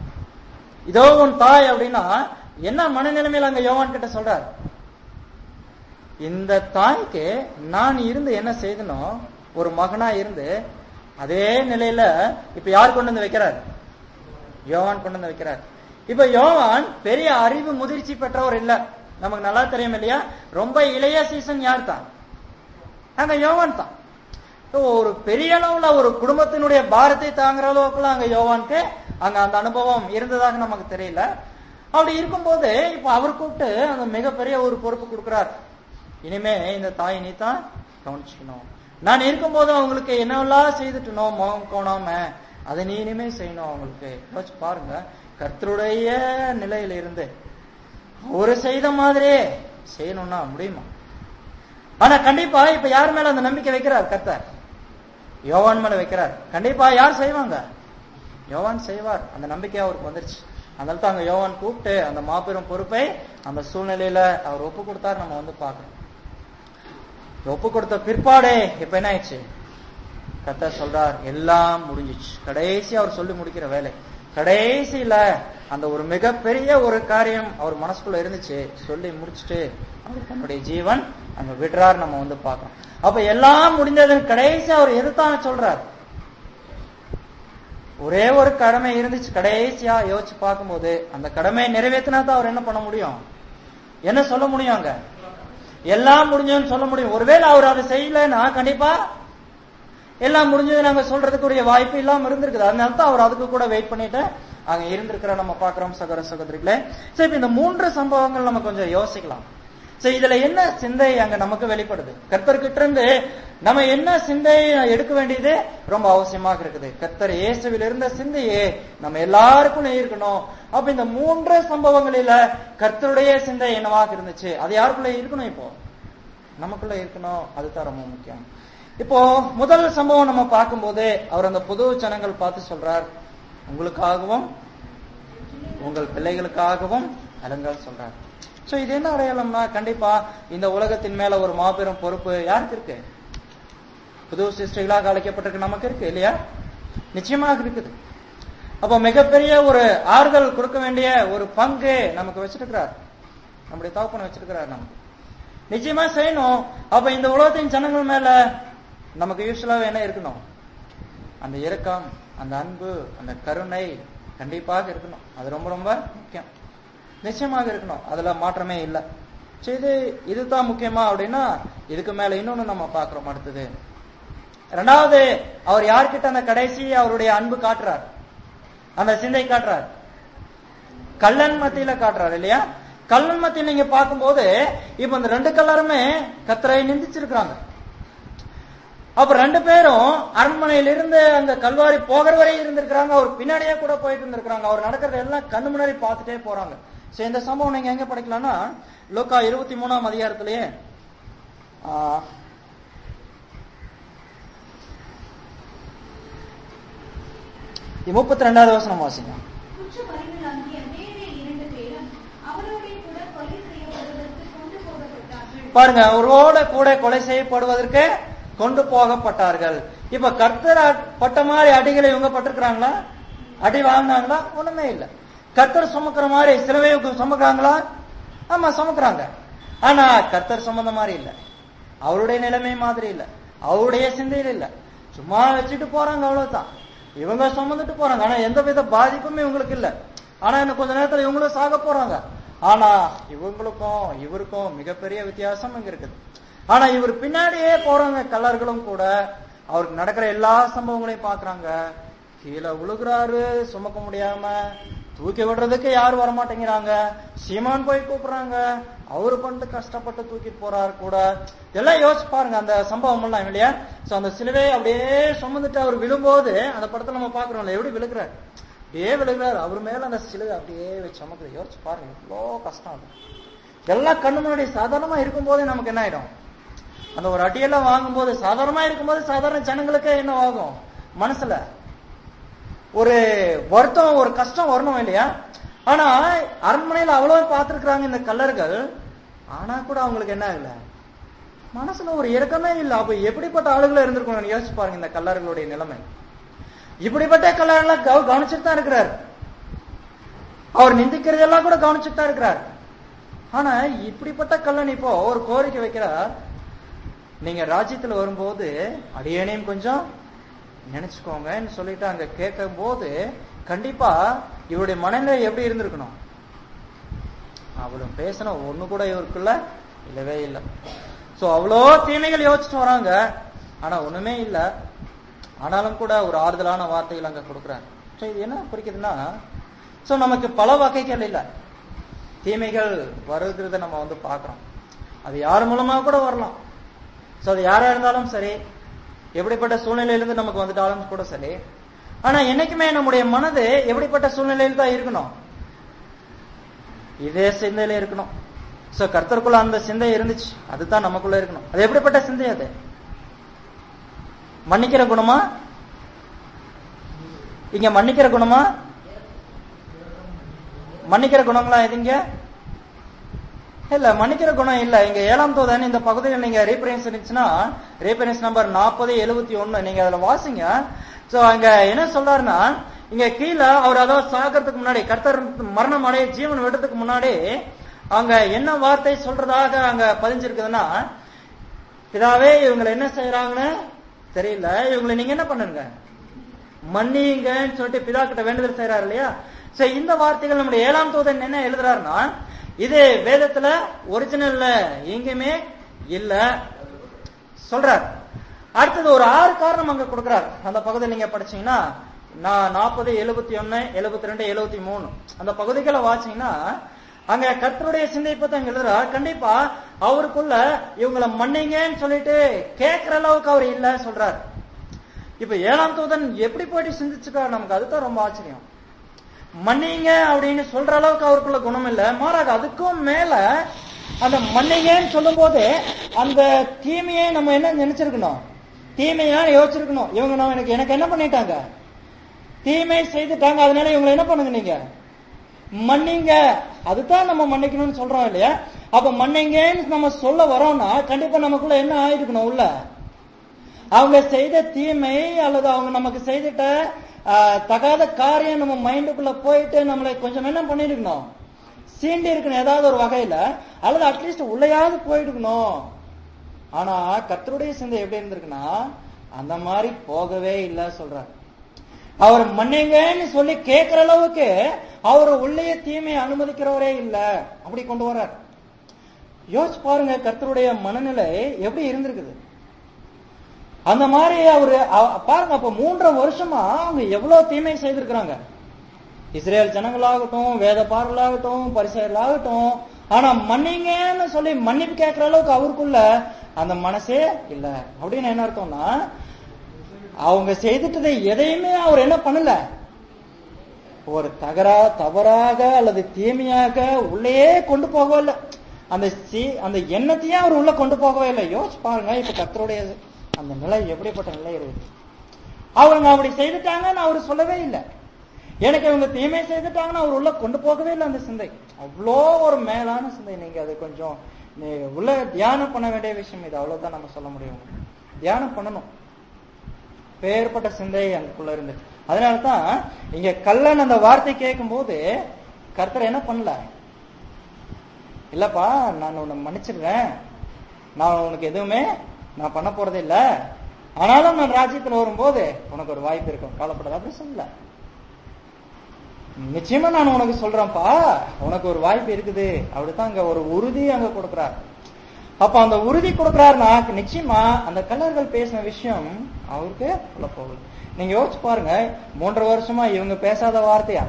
இதோ உன் தாய் அப்படின்னா என்ன மனநிலைமையில அங்க யோவான் கிட்ட சொல்றார் இந்த தாய்க்கு நான் இருந்து என்ன செய்தனோ ஒரு மகனா இருந்து அதே நிலையில இப்ப யார் கொண்டு வந்து வைக்கிறார் யோவான் கொண்டு வந்து வைக்கிறார் இப்ப யோவான் பெரிய அறிவு முதிர்ச்சி பெற்றவர் இல்ல நமக்கு நல்லா தெரியும் இல்லையா ரொம்ப இளைய சீசன் யார் தான் அங்க யோவான் தான் So, ஒரு பெரிய அளவுல ஒரு குடும்பத்தினுடைய பாரத்தை தாங்குற அளவுக்குலாம் அங்க யோவானுக்கு அங்க அந்த அனுபவம் இருந்ததாக நமக்கு தெரியல அப்படி இருக்கும்போது இப்ப அவர் கூப்பிட்டு அந்த மிகப்பெரிய ஒரு பொறுப்பு கொடுக்கிறார் இனிமே இந்த தாய் நீ தான் கவனிச்சுக்கணும் நான் இருக்கும்போது அவங்களுக்கு என்னவெல்லாம் செய்துட்டனோ முகம் கோணாம அதை நீ இனிமே செய்யணும் அவங்களுக்கு யோசிச்சு பாருங்க கர்த்தருடைய நிலையில இருந்து ஒரு செய்த மாதிரியே செய்யணும்னா முடியுமா ஆனா கண்டிப்பா இப்ப யார் மேல அந்த நம்பிக்கை வைக்கிறார் கர்த்தர் யோவான் மேல வைக்கிறார் கண்டிப்பா யார் செய்வாங்க யோவான் செய்வார் அந்த நம்பிக்கை அவருக்கு வந்துருச்சு அதனால தான் அங்க யோவான் கூப்பிட்டு அந்த மாபெரும் பொறுப்பை அந்த சூழ்நிலையில அவர் ஒப்பு கொடுத்தாரு நம்ம வந்து பார்க்கணும் ஒப்பு கொடுத்த பிற்பாடே இப்ப என்ன ஆயிடுச்சு கர்த்தர் சொல்றார் எல்லாம் முடிஞ்சிச்சு கடைசி அவர் சொல்லி முடிக்கிற வேலை கடைசியில அந்த ஒரு மிகப்பெரிய ஒரு காரியம் அவர் மனசுக்குள்ள இருந்துச்சு சொல்லி முடிச்சுட்டு அவர் தன்னுடைய ஜீவன் அங்க விடுறார் நம்ம வந்து பார்க்கணும் அப்ப எல்லாம் முடிந்ததன் கடைசி அவர் எதுதான் சொல்றார் ஒரே ஒரு கடமை இருந்துச்சு கடைசியா யோசிச்சு பார்க்கும்போது அந்த கடமையை நிறைவேற்றினா தான் அவர் என்ன பண்ண முடியும் என்ன சொல்ல முடியும் அங்க எல்லாம் முடிஞ்சதுன்னு சொல்ல முடியும் ஒருவேளை அவர் அதை செய்யலைன்னா கண்டிப்பா எல்லாம் முடிஞ்சது நாங்க சொல்றதுக்குரிய வாய்ப்பு இல்லாம இருந்திருக்குது அதனால தான் அவர் அதுக்கு கூட வெயிட் பண்ணிட்டு அங்க இருந்திருக்கிற நம்ம பாக்குறோம் சகோதர சகோதரிகளே சரி இப்ப இந்த மூன்று சம்பவங்கள் நம்ம கொஞ்சம் யோசிக்கலாம் சரி இதுல என்ன சிந்தை அங்க நமக்கு வெளிப்படுது கர்த்தர்கிட்ட இருந்து நம்ம என்ன சிந்தையை எடுக்க வேண்டியது ரொம்ப அவசியமாக இருக்குது கர்த்தர் இயேசுவில் இருந்த சிந்தையே நம்ம எல்லாருக்கும் இருக்கணும் அப்ப இந்த மூன்று சம்பவங்களில கர்த்தருடைய சிந்தை என்னவாக இருந்துச்சு அது யாருக்குள்ள இருக்கணும் இப்போ நமக்குள்ள இருக்கணும் அதுதான் ரொம்ப முக்கியம் இப்போ முதல் சம்பவம் நம்ம பார்க்கும்போது அவர் அந்த புது ஜனங்கள் பார்த்து சொல்றார் உங்களுக்காகவும் உங்கள் பிள்ளைகளுக்காகவும் அலங்கள் சொல்றார் சோ இது என்ன அடையாளம்னா கண்டிப்பா இந்த உலகத்தின் மேல ஒரு மாபெரும் பொறுப்பு யாருக்கு இருக்கு புது சிருஷ்டிகளாக அழைக்கப்பட்டிருக்கு நமக்கு இருக்கு இல்லையா நிச்சயமாக இருக்குது அப்ப மிகப்பெரிய ஒரு ஆறுதல் கொடுக்க வேண்டிய ஒரு பங்கு நமக்கு வச்சிருக்கிறார் நம்முடைய தகப்பனை வச்சிருக்கிறார் நமக்கு நிச்சயமா செய்யணும் அப்ப இந்த உலகத்தின் ஜனங்கள் மேல நமக்கு யூஸ்வலாக என்ன இருக்கணும் அந்த இரக்கம் அந்த அன்பு அந்த கருணை கண்டிப்பாக இருக்கணும் அது ரொம்ப ரொம்ப முக்கியம் நிச்சயமாக இருக்கணும் அதுல மாற்றமே இல்லை சரி இது இதுதான் முக்கியமா அப்படின்னா இதுக்கு மேல இன்னொன்னு நம்ம பாக்குறோம் அடுத்தது ரெண்டாவது அவர் யார்கிட்ட அந்த கடைசி அவருடைய அன்பு காட்டுறார் அந்த சிந்தை காட்டுறார் கல்லன் மத்தியில காட்டுறார் இல்லையா கல்லன் மத்தியில் நீங்க பார்க்கும்போது இப்ப இந்த ரெண்டு கல்லருமே கத்தரை நிந்திச்சிருக்காங்க அப்ப ரெண்டு பேரும் அரண்மனையில இருந்து அந்த கல்வாரி போகிற வரை இருந்திருக்கிறாங்க அவர் பின்னாடியே கூட போயிட்டு இருந்திருக்காங்க அவர் நடக்கிறத எல்லாம் கண்ணு முன்னாடி பார்த்துட்டே போறாங்க சரி இந்த சம்பவம் நீங்க எங்க படிக்கலாம்னா லோக்கா இருபத்தி மூணாம் அதிகாரத்திலேயே ஆஹ், முப்பத்தி ரெண்டாவது வசனம் வாசிங்க குற்றவாளிகளாகிய வேறே இரண்டு பேரும் அவரோடே கூட கொலை செய்யப்படுவதற்கு கொண்டு போகப்பட்டார்கள் பாருங்க அவரோட கூட கொலை செய்யப்படுவதற்கு கொண்டு போகப்பட்டார்கள் இப்ப கர்த்தர் அ- பட்ட மாதிரி அடிகளை இவங்க பட்டிருக்கிறாங்களா அடி வாங்கினாங்களா ஒண்ணுமே இல்ல கர்த்தர் சுமக்கிற மாதிரி சிலுவை சுமக்கிறாங்களா ஆமா சுமக்கிறாங்க ஆனா கர்த்தர் சுமந்த மாதிரி இல்ல அவருடைய நிலைமை மாதிரி இல்ல அவருடைய சிந்தையில் இல்ல சும்மா வச்சுட்டு போறாங்க அவ்வளவுதான் இவங்க சுமந்துட்டு போறாங்க ஆனா எந்த வித பாதிப்புமே இவங்களுக்கு இல்ல ஆனா இன்னும் கொஞ்ச நேரத்துல இவங்களும் சாக போறாங்க ஆனா இவங்களுக்கும் இவருக்கும் மிகப்பெரிய வித்தியாசம் இங்க இருக்குது ஆனா இவர் பின்னாடியே போறாங்க கல்லர்களும் கூட அவருக்கு நடக்கிற எல்லா சம்பவங்களையும் பாக்குறாங்க கீழே விழுகிறாரு சுமக்க முடியாம தூக்கி விடுறதுக்கு யாரும் வரமாட்டேங்கிறாங்க சீமான் போய் கூப்பிடுறாங்க அவரு பண்ணிட்டு கஷ்டப்பட்டு தூக்கிட்டு போறாரு கூட இதெல்லாம் யோசிச்சு பாருங்க அந்த சம்பவம் எல்லாம் இல்லையா சோ அந்த சிலுவையை அப்படியே சுமந்துட்டு அவர் விழும்போது அந்த படத்துல நம்ம பாக்குறோம்ல எப்படி விழுகிறார் அப்படியே விழுகிறார் அவர் மேல அந்த சிலுவை அப்படியே வச்சு சுமக்குது யோசிச்சு பாருங்க இவ்வளோ கஷ்டம் அது எல்லாம் கண்ணு முன்னாடி சாதாரணமா இருக்கும்போதே நமக்கு என்ன ஆயிடும் அந்த ஒரு அடியெல்லாம் வாங்கும்போது சாதாரணமா இருக்கும்போது சாதாரண ஜனங்களுக்கு என்ன ஆகும் மனசுல ஒரு வருத்தம் ஒரு கஷ்டம் வரணும் இல்லையா ஆனா அரண்மனையில அவ்வளவு பார்த்திருக்கிறாங்க இந்த கல்லர்கள் ஆனா கூட அவங்களுக்கு என்ன ஆகல மனசுல ஒரு இறக்கமே இல்ல அப்ப எப்படிப்பட்ட ஆளுகளா இருந்திருக்கணும் யோசிச்சு பாருங்க இந்த கல்லர்களுடைய நிலைமை இப்படிப்பட்ட கல்லர்கள்லாம் கவ- கவனிச்சுட்டு தான் இருக்கிறார் அவர் நிந்திக்கிறதெல்லாம் கூட கவனிச்சுட்டு தான் இருக்கிறார் ஆனா இப்படிப்பட்ட கல்லன் இப்போ ஒரு கோரிக்கை வைக்கிறார் நீங்க ராஜ்யத்துல வரும்போது அடியேனையும் கொஞ்சம் நினைச்சுக்கோங்கன்னு சொல்லிட்டு அங்க கேட்கும் போது கண்டிப்பா இவருடைய மனநிலை எப்படி இருந்திருக்கணும் அவளும் பேசணும் ஒண்ணு கூட இவருக்குள்ள இல்லவே இல்லை சோ அவ்வளோ தீமைகள் யோசிச்சுட்டு வராங்க ஆனா ஒண்ணுமே இல்ல ஆனாலும் கூட ஒரு ஆறுதலான வார்த்தைகள் அங்க கொடுக்குறாங்க சோ இது என்ன குறிக்குதுன்னா சோ நமக்கு பல வகைகள் இல்ல தீமைகள் வருகிறத நம்ம வந்து பார்க்கிறோம் அது யார் மூலமா கூட வரலாம் சோ அது யாரா இருந்தாலும் சரி எப்படிப்பட்ட சூழ்நிலையிலிருந்து நமக்கு வந்துட்டாலும் கூட சரி ஆனா என்னைக்குமே நம்முடைய மனது எப்படிப்பட்ட சூழ்நிலையில் தான் இருக்கணும் இதே சிந்தையில இருக்கணும் சோ கர்த்தருக்குள்ள அந்த சிந்தை இருந்துச்சு அதுதான் நமக்குள்ள இருக்கணும் அது எப்படிப்பட்ட சிந்தை அது மன்னிக்கிற குணமா இங்க மன்னிக்கிற குணமா மன்னிக்கிற குணங்களா எதுங்க இல்ல மன்னிக்கிற குணம் இல்ல இங்க ஏழாம் தோதன் இந்த பகுதியில் நீங்க ரீபரன்ஸ் இருந்துச்சுன்னா ரீபரன்ஸ் நம்பர் நாற்பது எழுபத்தி ஒண்ணு நீங்க அதுல வாசிங்க சோ அங்க என்ன சொல்றாருன்னா இங்க கீழே அவர் அதாவது சாகிறதுக்கு முன்னாடி கர்த்தர் மரணம் அடைய ஜீவன் விடுறதுக்கு முன்னாடி அங்க என்ன வார்த்தை சொல்றதாக அங்க பதிஞ்சிருக்குதுன்னா பிதாவே இவங்களை என்ன செய்யறாங்கன்னு தெரியல இவங்களை நீங்க என்ன பண்ணுங்க மன்னிங்கன்னு சொல்லிட்டு பிதா கிட்ட வேண்டுதல் செய்யறாரு இல்லையா சோ இந்த வார்த்தைகள் நம்முடைய ஏழாம் தூதன் என்ன எழுதுறாருன்னா இது வேதத்துல ஒரிஜினல்ல எங்கேயுமே இல்ல சொல்றார் அடுத்தது ஒரு ஆறு காரணம் அங்க கொடுக்கிறார் அந்த பகுதியில் நீங்க படிச்சீங்கன்னா நான் நாற்பது எழுபத்தி ஒன்னு எழுபத்தி ரெண்டு எழுபத்தி மூணு அந்த பகுதிகளை வாசிங்கன்னா அங்க கர்த்தருடைய சிந்தை பத்தி அங்க எழுதுறார் கண்டிப்பா அவருக்குள்ள இவங்களை மன்னிங்கன்னு சொல்லிட்டு கேட்கிற அளவுக்கு அவர் இல்ல சொல்றாரு இப்ப ஏழாம் தூதன் எப்படி போயிட்டு சிந்திச்சுக்காரு நமக்கு அதுதான் ரொம்ப ஆச்சரியம் மன்னிங்க அப்படின்னு சொல்ற அளவுக்கு அவருக்குள்ள குணம் இல்ல மாறாக அதுக்கும் மேல அந்த மன்னிங்கன்னு சொல்லும் போது அந்த தீமையை நம்ம என்ன நினைச்சிருக்கணும் தீமையா யோசிச்சிருக்கணும் இவங்க நம்ம எனக்கு எனக்கு என்ன பண்ணிட்டாங்க தீமை செய்துட்டாங்க அதனால இவங்களை என்ன பண்ணுங்க நீங்க மன்னிங்க அதுதான் நம்ம மன்னிக்கணும்னு சொல்றோம் இல்லையா அப்ப மன்னிங்கன்னு நம்ம சொல்ல வரோம்னா கண்டிப்பா நமக்குள்ள என்ன ஆயிருக்கணும் உள்ள அவங்க செய்த தீமை அல்லது அவங்க நமக்கு செய்துட்ட ஆஹ், தகாத காரியம் நம்ம மைண்டுக்குள்ள போயிட்டு நம்மளை கொஞ்சம் என்ன பண்ணிருக்கணும் சீண்டி இருக்கணும் ஏதாவது ஒரு வகையில அல்லது அட்லீஸ்ட் உள்ளயாவது போயிருக்கணும் ஆனா கர்த்தருடைய சிந்தை எப்படி இருந்திருக்குன்னா அந்த மாதிரி போகவே இல்லை சொல்றார் அவர் மன்னிங்கன்னு சொல்லி கேட்கிற அளவுக்கு அவர் உள்ளே தீமையை அனுமதிக்கிறவரே இல்ல அப்படி கொண்டு வர்றார் யோசிச்சு பாருங்க கர்த்தருடைய மனநிலை எப்படி இருந்திருக்குது அந்த மாதிரி அவரு அ- பாருங்க அப்ப மூன்றரை வருஷமா அவங்க எவ்வளவு தீமை செய்திருக்கிறாங்க இஸ்ரேல் ஜனங்களாகட்டும் வேத பார்வலாகட்டும் பரிசெயலாகட்டும் ஆனா மன்னிங்கன்னு சொல்லி மன்னிப்பு கேட்கிற அளவுக்கு அவருக்குள்ள அந்த மனசே இல்ல அப்படின்னு என்ன அர்த்தம்னா அவங்க செய்துட்டதை எதையுமே அவர் என்ன பண்ணல ஒரு தகரா தவறாக அல்லது தீமையாக உள்ளே கொண்டு போகவே இல்லை அந்த சி அந்த எண்ணத்தையும் அவர் உள்ள கொண்டு போகவே இல்லை யோசிச்சு பாருங்க இப்ப கத்தருடைய அந்த நிலை எப்படிப்பட்ட நிலை இருக்கு அவங்க அப்படி செய்துட்டாங்கன்னு அவர் சொல்லவே இல்லை எனக்கு இவங்க தீமை செய்துட்டாங்கன்னு அவர் உள்ள கொண்டு போகவே இல்லை அந்த சிந்தை அவ்வளோ ஒரு மேலான சிந்தை நீங்க அது கொஞ்சம் நீ உள்ள தியானம் பண்ண வேண்டிய விஷயம் இது அவ்வளவுதான் நம்ம சொல்ல முடியும் தியானம் பண்ணணும் பேர்பட்ட சிந்தை அங்குள்ள இருந்து அதனாலதான் இங்க கல்லன் அந்த வார்த்தை கேட்கும் போது கர்த்தர் என்ன பண்ணல இல்லப்பா நான் உன்னை மன்னிச்சிடுறேன் நான் உனக்கு எதுவுமே நான் பண்ண போறதே இல்ல ஆனாலும் நான் ராஜ்யத்துல வரும்போது உனக்கு ஒரு வாய்ப்பு இருக்கும் கவலைப்படாத அப்படி சொல்லல நிச்சயமா நான் உனக்கு சொல்றேன்ப்பா உனக்கு ஒரு வாய்ப்பு இருக்குது அப்படித்தான் அங்க ஒரு உறுதி அங்க கொடுக்கிறார் அப்ப அந்த உறுதி கொடுக்கிறாருன்னா நிச்சயமா அந்த கல்லர்கள் பேசின விஷயம் அவருக்கு உள்ள போகுது நீங்க யோசிச்சு பாருங்க மூன்றரை வருஷமா இவங்க பேசாத வார்த்தையா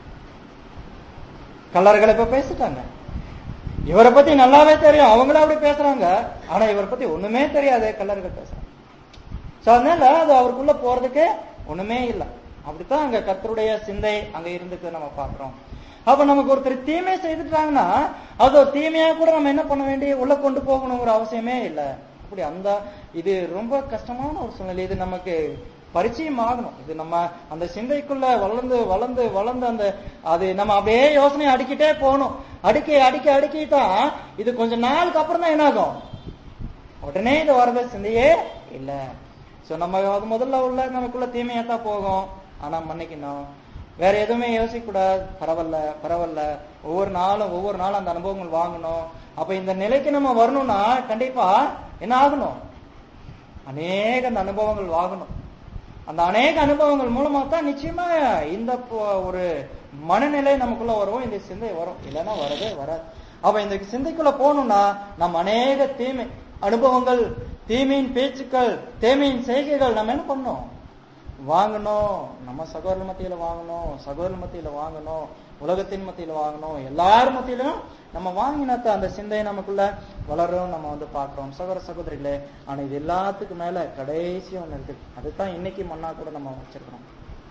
கல்லர்கள் இப்ப பேசிட்டாங்க இவரை பத்தி நல்லாவே தெரியும் அவங்களும் அப்படி பேசுறாங்க ஆனா இவரை பத்தி ஒண்ணுமே தெரியாது கல்லர்கள் பேசுறாங்க சோ அதனால அது அவருக்குள்ள போறதுக்கு ஒண்ணுமே இல்ல அப்படித்தான் அங்க கர்த்தருடைய சிந்தை அங்க இருந்துட்டு நம்ம பாக்குறோம் அப்ப நமக்கு ஒருத்தர் தீமை செய்துட்டாங்கன்னா அது ஒரு தீமையா கூட நம்ம என்ன பண்ண வேண்டிய உள்ள கொண்டு போகணுங்கிற அவசியமே இல்ல அப்படி அந்த இது ரொம்ப கஷ்டமான ஒரு சூழ்நிலை இது நமக்கு பரிச்சயம் ஆகணும் இது நம்ம அந்த சிந்தைக்குள்ள வளர்ந்து வளர்ந்து வளர்ந்து அந்த அது நம்ம அப்படியே யோசனை அடிக்கிட்டே போகணும் அடிக்க அடிக்க அடிக்கி தான் இது கொஞ்ச நாளுக்கு அப்புறம் தான் என்ன ஆகும் உடனே இது வரத சிந்தையே இல்ல சோ நம்ம அது முதல்ல உள்ள நமக்குள்ள தீமையா தான் போகும் ஆனா மன்னிக்கணும் வேற எதுவுமே யோசிக்க கூடாது பரவாயில்ல பரவாயில்ல ஒவ்வொரு நாளும் ஒவ்வொரு நாளும் அந்த அனுபவங்கள் வாங்கணும் அப்ப இந்த நிலைக்கு நம்ம வரணும்னா கண்டிப்பா என்ன ஆகணும் அநேக அந்த அனுபவங்கள் வாங்கணும் அந்த அநேக அனுபவங்கள் மூலமா தான் நிச்சயமா இந்த ப- ஒரு மனநிலை நமக்குள்ள வரும் இந்த சிந்தை வரும் இல்லைன்னா வரவே வராது அப்ப இந்த சிந்தைக்குள்ள போகணும்னா நம்ம அநேக தீமை அனுபவங்கள் தீமையின் பேச்சுக்கள் தீமையின் செய்கைகள் நம்ம என்ன பண்ணணும் வாங்கணும் நம்ம சகோதரர் மத்தியில வாங்கணும் சகோதரர் மத்தியில வாங்கணும் உலகத்தின் மத்தியில வாங்கணும் எல்லார் மத்தியிலும் நம்ம வாங்கினத்த அந்த சிந்தை நமக்குள்ள வளரும் நம்ம வந்து பார்க்கிறோம் சகோதர சகோதரிகளே ஆனா இது எல்லாத்துக்கும் மேல கடைசி ஒண்ணு இருக்கு அதுதான் இன்னைக்கு மண்ணா கூட நம்ம வச்சிருக்கிறோம்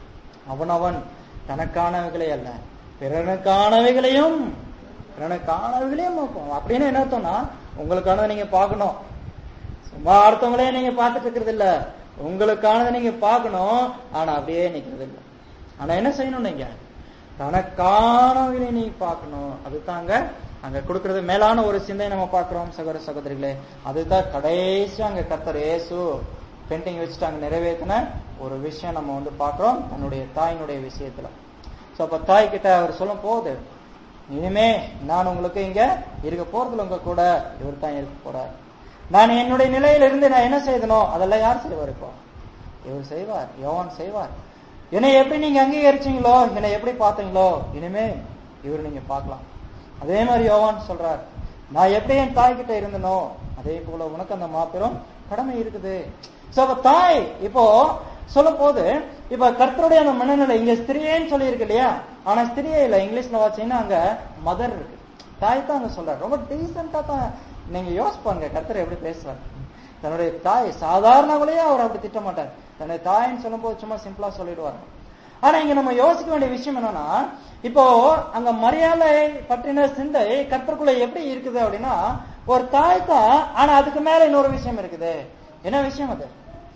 அவனவன் தனக்கானவைகளே அல்ல பிறனுக்கானவைகளையும் பிறனுக்கானவைகளையும் நோக்கும் அப்படின்னு என்ன அர்த்தம்னா உங்களுக்கானதை நீங்க பார்க்கணும் சும்மா அடுத்தவங்களே நீங்க பார்த்துட்டு இருக்கிறது இல்ல உங்களுக்கானதை நீங்க பார்க்கணும் ஆனா அப்படியே நிக்கிறது இல்ல ஆனா என்ன செய்யணும் நீங்க தனக்கானவங்களை நீ பார்க்கணும் அதுதாங்க அங்க கொடுக்கறது மேலான ஒரு சிந்தை நம்ம பார்க்கிறோம் சகோதர சகோதரிகளே அதுதான் கடைசி அங்க கர்த்தர் இயேசு பெயிண்டிங் வச்சுட்டு அங்க நிறைவேற்றின ஒரு விஷயம் நம்ம வந்து பார்க்கிறோம் தன்னுடைய தாயினுடைய விஷயத்துல சோ அப்ப தாய் கிட்ட அவர் சொல்லும் போது இனிமே நான் உங்களுக்கு இங்க இருக்க போறதுல உங்க கூட இவர் தான் இருக்க போறார் நான் என்னுடைய நிலையில இருந்து நான் என்ன செய்தனோ அதெல்லாம் யார் செய்வார் இப்போ இவர் செய்வார் யோவான் செய்வார் என்னை எப்படி நீங்க அங்கீகரிச்சீங்களோ என்னை எப்படி பார்த்தீங்களோ இனிமே இவர் நீங்க பார்க்கலாம் அதே மாதிரி யோவான் சொல்றார் நான் எப்படி என் தாய் கிட்ட இருந்தனோ அதே போல உனக்கு அந்த மாபெரும் கடமை இருக்குது சோ அப்ப தாய் இப்போ சொல்லும் போது இப்ப கர்த்தருடைய அந்த மனநிலை இங்க ஸ்திரியேன்னு சொல்லி இருக்கு இல்லையா ஆனா ஸ்திரியே இல்ல இங்கிலீஷ்ல வாச்சீங்கன்னா அங்க மதர் இருக்கு தாய் தான் அங்க சொல்றாரு ரொம்ப டீசெண்டா தான் நீங்க யோசிப்பாங்க கர்த்தர் எப்படி பேசுவார் தன்னுடைய தாய் சாதாரணவளையே அவர் அப்படி திட்ட மாட்டார் தன்னுடைய தாயின்னு சொல்லும்போது சும்மா சிம்பிளா சொல்லிடுவார் ஆனா இங்க நம்ம யோசிக்க வேண்டிய விஷயம் என்னன்னா இப்போ அங்க மரியாதை பற்றின சிந்தை கற்பருக்குள்ள எப்படி இருக்குது அப்படின்னா ஒரு தாய் தான் ஆனா அதுக்கு மேல இன்னொரு விஷயம் இருக்குது என்ன விஷயம் அது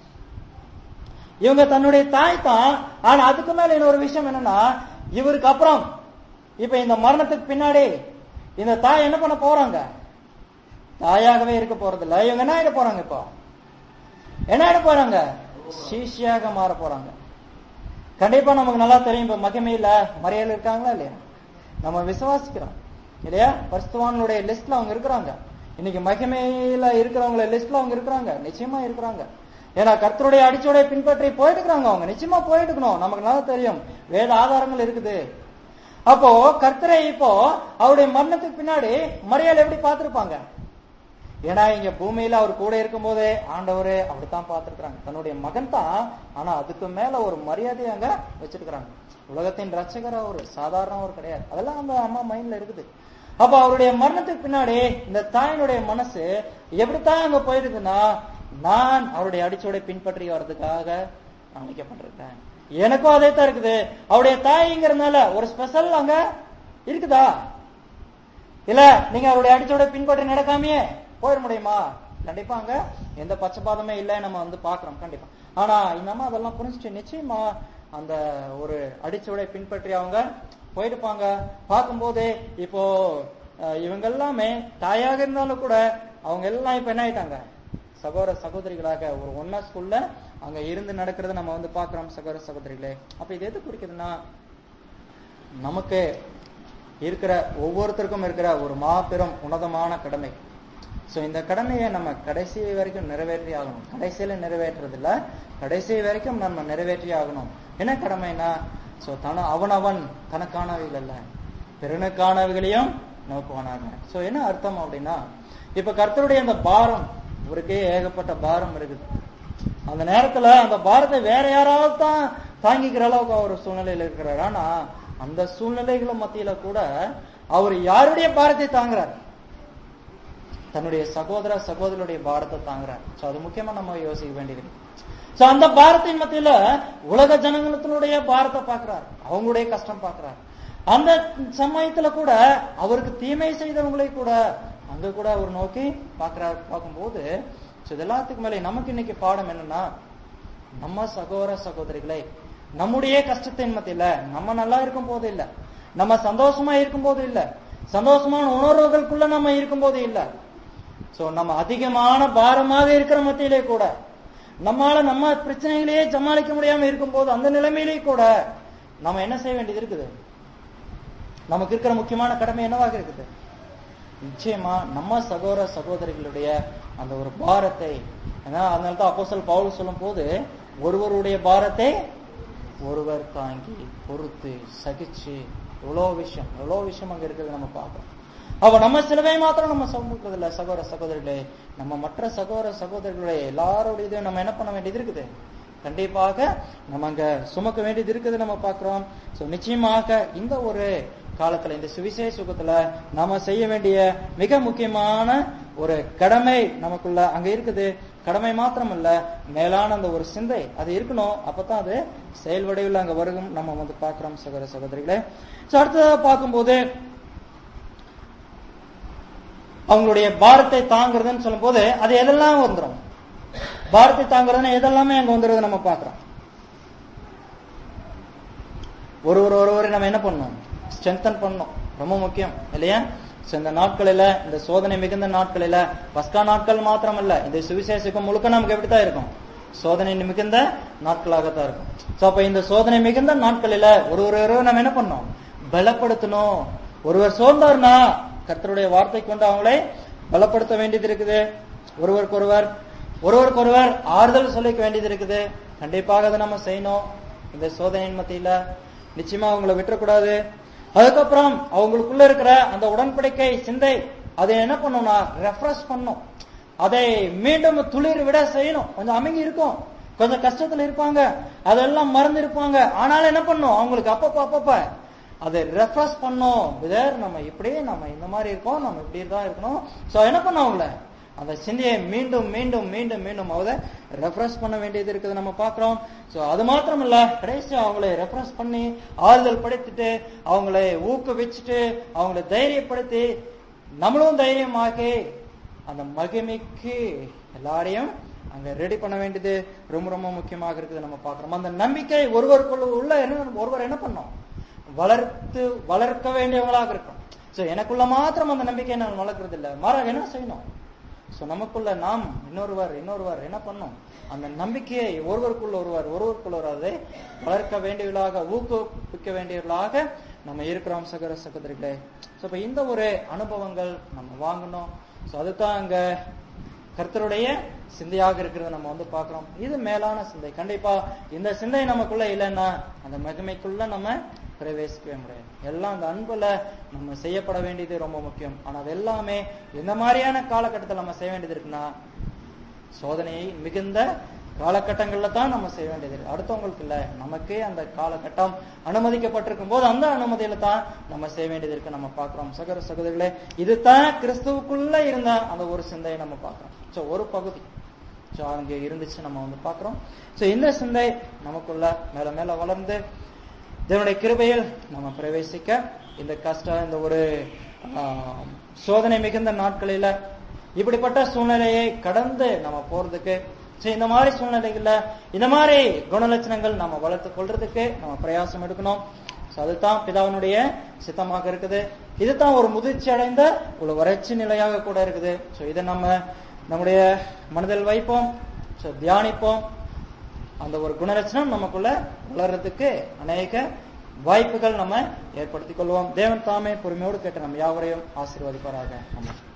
இவங்க தன்னுடைய தாய் தான் ஆனா அதுக்கு மேல இன்னொரு விஷயம் என்னன்னா இவருக்கு அப்புறம் இப்ப இந்த மரணத்துக்கு பின்னாடி இந்த தாய் என்ன பண்ண போறாங்க தாயாகவே இருக்க போறது இல்ல இவங்க என்ன ஆயிட போறாங்க இப்போ என்ன ஆயிட போறாங்க சீஷியாக மாற போறாங்க கண்டிப்பா நமக்கு நல்லா தெரியும் இப்ப மகிமையில மரியாதை இருக்காங்களா இல்லையா நம்ம விசுவாசிக்கிறோம் இல்லையா பரிசுத்தவான்களுடைய லிஸ்ட்ல அவங்க இருக்கிறாங்க இன்னைக்கு மகிமையில இருக்கிறவங்கள லிஸ்ட்ல அவங்க இருக்கிறாங்க நிச்சயமா இருக்கிறாங்க ஏன்னா கர்த்தருடைய அடிச்சோடைய பின்பற்றி போயிட்டு இருக்கிறாங்க அவங்க நிச்சயமா போயிட்டு இருக்கணும் நமக்கு நல்லா தெரியும் வேத ஆதாரங்கள் இருக்குது அப்போ கர்த்தரை இப்போ அவருடைய மரணத்துக்கு பின்னாடி மரியாதை எப்படி பார்த்திருப்பாங்க ஏன்னா இங்க பூமியில அவர் கூட இருக்கும் போதே ஆண்டவரே அப்படித்தான் பார்த்திருக்கிறாங்க தன்னுடைய மகன் தான் ஆனா அதுக்கு மேல ஒரு மரியாதையை அங்க வச்சிருக்கிறாங்க உலகத்தின் ரட்சகர் அவர் சாதாரண ஒரு கிடையாது அதெல்லாம் அந்த அம்மா மைண்ட்ல இருக்குது அப்ப அவருடைய மரணத்துக்கு பின்னாடி இந்த தாயினுடைய மனசு எப்படித்தான் அங்க போயிருக்குன்னா நான் அவருடைய அடிச்சோடை பின்பற்றி வர்றதுக்காக அமைக்கப்பட்டிருக்கேன் எனக்கும் அதே தான் இருக்குது அவருடைய தாய்ங்கிறதுனால ஒரு ஸ்பெஷல் அங்க இருக்குதா இல்ல நீங்க அவருடைய அடிச்சோட பின்பற்றி நடக்காமையே போயிட முடியுமா கண்டிப்பா அங்க எந்த பச்சைபாதமே இல்லை நம்ம வந்து பாக்குறோம் கண்டிப்பா ஆனா இந்த அம்மா அதெல்லாம் புரிஞ்சுட்டு நிச்சயமா அந்த ஒரு அடிச்சோட பின்பற்றி அவங்க போயிருப்பாங்க பார்க்கும்போது இப்போ அஹ், இவங்க எல்லாமே தாயாக இருந்தாலும் கூட அவங்க எல்லாம் இப்ப என்ன ஆயிட்டாங்க சகோதர சகோதரிகளாக ஒரு ஒன்னா ஸ்கூல்ல அங்க இருந்து நடக்கிறத நம்ம வந்து பாக்குறோம் சகோதர சகோதரிகளே அப்ப இது எது குறிக்குதுன்னா நமக்கு இருக்கிற ஒவ்வொருத்தருக்கும் இருக்கிற ஒரு மாபெரும் உன்னதமான கடமை சோ இந்த கடமையை நம்ம கடைசி வரைக்கும் நிறைவேற்றி ஆகணும் கடைசியில நிறைவேற்றுறது இல்ல கடைசி வரைக்கும் நம்ம நிறைவேற்றி ஆகணும் என்ன கடமைனா சோ தன அவனவன் தனக்கானவைகள் அல்ல பிறனுக்கானவைகளையும் நோக்குவானாங்க சோ என்ன அர்த்தம் அப்படின்னா இப்ப கர்த்தருடைய அந்த பாரம் இவருக்கே ஏகப்பட்ட பாரம் இருக்குது அந்த நேரத்துல அந்த பாரத்தை வேற யாராவது தான் தாங்கிக்கிற அளவுக்கு அவர் சூழ்நிலையில இருக்கிறார் ஆனா அந்த சூழ்நிலைகளும் மத்தியில கூட அவர் யாருடைய பாரத்தை தாங்குறார் தன்னுடைய சகோதர சகோதரருடைய பாரத்தை தாங்குறார் சோ அது முக்கியமா நம்ம யோசிக்க வேண்டியது சோ அந்த பாரத்தின் மத்தியில உலக ஜனங்களுடைய பாரத்தை பார்க்கிறார் அவங்களுடைய கஷ்டம் பார்க்கிறார் அந்த சமயத்துல கூட அவருக்கு தீமை செய்தவங்களை கூட அங்க கூட அவர் நோக்கி பார்க்கிறார் பார்க்கும்போது சோ இது எல்லாத்துக்கு மேலே நமக்கு இன்னைக்கு பாடம் என்னன்னா நம்ம சகோதர சகோதரிகளை நம்முடைய கஷ்டத்தின் மத்தியில நம்ம நல்லா இருக்கும் போது இல்ல நம்ம சந்தோஷமா இருக்கும் போது இல்ல சந்தோஷமான உணர்வுகளுக்குள்ள நம்ம இருக்கும் போது இல்ல சோ நம்ம அதிகமான பாரமாக இருக்கிற மத்தியிலே கூட நம்மால நம்ம பிரச்சனைகளையே சமாளிக்க முடியாம இருக்கும் போது அந்த நிலைமையிலே கூட நம்ம என்ன செய்ய வேண்டியது இருக்குது நமக்கு இருக்கிற முக்கியமான கடமை என்னவாக இருக்குது நிச்சயமா நம்ம சகோதர சகோதரிகளுடைய அந்த ஒரு பாரத்தை ஏன்னா அதனால தான் அப்போஸ்தலர் பவுல் சொல்லும் போது ஒருவருடைய பாரத்தை ஒருவர் தாங்கி பொறுத்து சகிச்சு எவ்வளோ விஷயம் எவ்வளோ விஷயம் அங்க இருக்கிறது நம்ம பார்க்கிறோம் அப்ப நம்ம சிலவை மாத்திரம் நம்ம சுமக்கிறது இல்ல சகோதர சகோதரிகளே நம்ம மற்ற சகோதர சகோதரிகளுடைய எல்லாரோட இதையும் நம்ம என்ன பண்ண வேண்டியது இருக்குது கண்டிப்பாக நம்ம அங்க சுமக்க வேண்டியது இருக்குது நம்ம பார்க்கிறோம் சோ நிச்சயமாக இந்த ஒரு காலத்துல இந்த சுவிசேஷ சுகத்துல நாம செய்ய வேண்டிய மிக முக்கியமான ஒரு கடமை நமக்குள்ள அங்க இருக்குது கடமை மாத்திரம் இல்ல மேலான அந்த ஒரு சிந்தை அது இருக்கணும் அப்பதான் அது செயல் வடிவில் அங்க வருகும் நம்ம வந்து பார்க்கிறோம் சகோதர சகோதரிகளே சோ அடுத்ததா பார்க்கும்போது அவங்களுடைய பாரத்தை தாங்குறதுன்னு சொல்லும்போது அது எதெல்லாம் வந்துடும் பாரத்தை தாங்குறதுன்னு எதெல்லாமே அங்க வந்துடுறது நம்ம பார்க்கிறோம் ஒருவர் ஒருவரை நம்ம என்ன பண்ணணும் ஸ்ட்ரென்தன் பண்ணணும் ரொம்ப முக்கியம் இல்லையா So, இந்த நாட்களில இந்த சோதனை மிகுந்த நாட்களில பஸ்கா நாட்கள் மாத்திரம் இல்ல இந்த சுவிசேஷக்கும் முழுக்க நமக்கு எப்படித்தான் இருக்கும் சோதனை மிகுந்த நாட்களாகத்தான் இருக்கும் சோ அப்ப இந்த சோதனை மிகுந்த நாட்களில ஒரு ஒரு நம்ம என்ன பண்ணோம் பலப்படுத்தணும் ஒருவர் சோர்ந்தார்னா கர்த்தருடைய வார்த்தை கொண்டு அவங்களை பலப்படுத்த வேண்டியது இருக்குது ஒருவருக்கொருவர் ஒருவருக்கொருவர் ஆறுதல் சொல்லிக்க வேண்டியது இருக்குது கண்டிப்பாக அதை நம்ம செய்யணும் இந்த சோதனையின் மத்தியில நிச்சயமா அவங்கள விட்டுறக்கூடாது அதுக்கப்புறம் அவங்களுக்குள்ள இருக்கிற அந்த உடன்படிக்கை சிந்தை அதை என்ன பண்ணணும்னா ரெஃப்ரெஷ் பண்ணும் அதை மீண்டும் துளிர் விட செய்யணும் கொஞ்சம் அமைங்கி இருக்கும் கொஞ்சம் கஷ்டத்துல இருப்பாங்க அதெல்லாம் மறந்து இருப்பாங்க ஆனாலும் என்ன பண்ணும் அவங்களுக்கு அப்பப்ப அப்பப்ப அதை ரெஃப்ரெஷ் பண்ணோம் விதர் நம்ம இப்படியே நம்ம இந்த மாதிரி இருக்கோம் நம்ம இப்படி தான் இருக்கணும் சோ என்ன பண்ணோம் அவங்கள அந்த சிந்தையை மீண்டும் மீண்டும் மீண்டும் மீண்டும் அவதை ரெஃப்ரெஷ் பண்ண வேண்டியது இருக்குது நம்ம பார்க்கிறோம் சோ அது மாத்திரம் இல்ல கடைசி அவங்களை ரெஃப்ரெஷ் பண்ணி ஆறுதல் படுத்திட்டு அவங்களை ஊக்குவிச்சுட்டு அவங்களை தைரியப்படுத்தி நம்மளும் தைரியமாக்கி அந்த மகிமைக்கு எல்லாரையும் அங்க ரெடி பண்ண வேண்டியது ரொம்ப ரொம்ப முக்கியமாக இருக்குது நம்ம பார்க்கிறோம் அந்த நம்பிக்கை ஒருவருக்குள்ள உள்ள என்ன ஒருவர் என்ன பண்ணோம் வளர்த்து வளர்க்க வேண்டியவங்களாக இருக்கும் சோ எனக்குள்ள மாத்திரம் அந்த நம்பிக்கையை நான் வளர்க்கறது இல்ல மாறாக என்ன செய்யணும் சோ நமக்குள்ள நாம் இன்னொருவர் இன்னொருவர் என்ன பண்ணோம் அந்த நம்பிக்கையை ஒருவருக்குள்ள ஒருவர் ஒருவருக்குள்ள ஒருவர் அதை வளர்க்க வேண்டியவர்களாக ஊக்குவிக்க வேண்டியவர்களாக நம்ம இருக்கிறோம் சகோதர சகோதரிகளே சோ இப்ப இந்த ஒரு அனுபவங்கள் நம்ம வாங்கணும் சோ அதுதான் அங்க கர்த்தருடைய சிந்தையாக இருக்கிறத நம்ம வந்து பார்க்கிறோம் இது மேலான சிந்தை கண்டிப்பா இந்த சிந்தை நமக்குள்ள இல்லைன்னா அந்த மகிமைக்குள்ள நம்ம பிரவேசிக்கவே முடியாது எல்லாம் அந்த அன்புல நம்ம செய்யப்பட வேண்டியது ரொம்ப முக்கியம் ஆனா அது எல்லாமே எந்த மாதிரியான காலகட்டத்தில் நம்ம செய்ய வேண்டியது இருக்குன்னா சோதனையை மிகுந்த காலகட்டங்கள்ல தான் நம்ம செய்ய வேண்டியது இருக்கு அடுத்தவங்களுக்கு இல்ல நமக்கே அந்த காலகட்டம் அனுமதிக்கப்பட்டிருக்கும் போது அந்த அனுமதியில தான் நம்ம செய்ய வேண்டியது இருக்கு நம்ம பார்க்கிறோம் சகோதர சகோதரிகளே இதுதான் கிறிஸ்துவுக்குள்ள இருந்த அந்த ஒரு சிந்தையை நம்ம பார்க்கிறோம் சோ ஒரு பகுதி சோ அங்க இருந்துச்சு நம்ம வந்து பார்க்கிறோம் சோ இந்த சிந்தை நமக்குள்ள மேல மேல வளர்ந்து தேவனுடைய கிருபையில் நம்ம பிரவேசிக்க இந்த கஷ்டம் இந்த ஒரு ஆஹ், சோதனை மிகுந்த நாட்களில இப்படிப்பட்ட சூழ்நிலையை கடந்து நம்ம போறதுக்கு சரி இந்த மாதிரி சூழ்நிலைகள்ல இந்த மாதிரி குணலட்சணங்கள் நம்ம வளர்த்து கொள்றதுக்கு நம்ம பிரயாசம் எடுக்கணும் So அதுதான் பிதாவினுடைய சித்தமாக இருக்குது இதுதான் ஒரு முதிர்ச்சி அடைந்த ஒரு வறட்சி நிலையாக கூட இருக்குது சோ இதை நம்ம நம்முடைய மனதில் வைப்போம் சோ தியானிப்போம் அந்த ஒரு குணலட்சணம் நமக்குள்ள வளர்றதுக்கு அநேக வாய்ப்புகள் நம்ம ஏற்படுத்திக் கொள்வோம் தேவன் தாமே பொறுமையோடு கேட்டு நம்ம யாவரையும் ஆசீர்வதிப்பாராக ஆமென்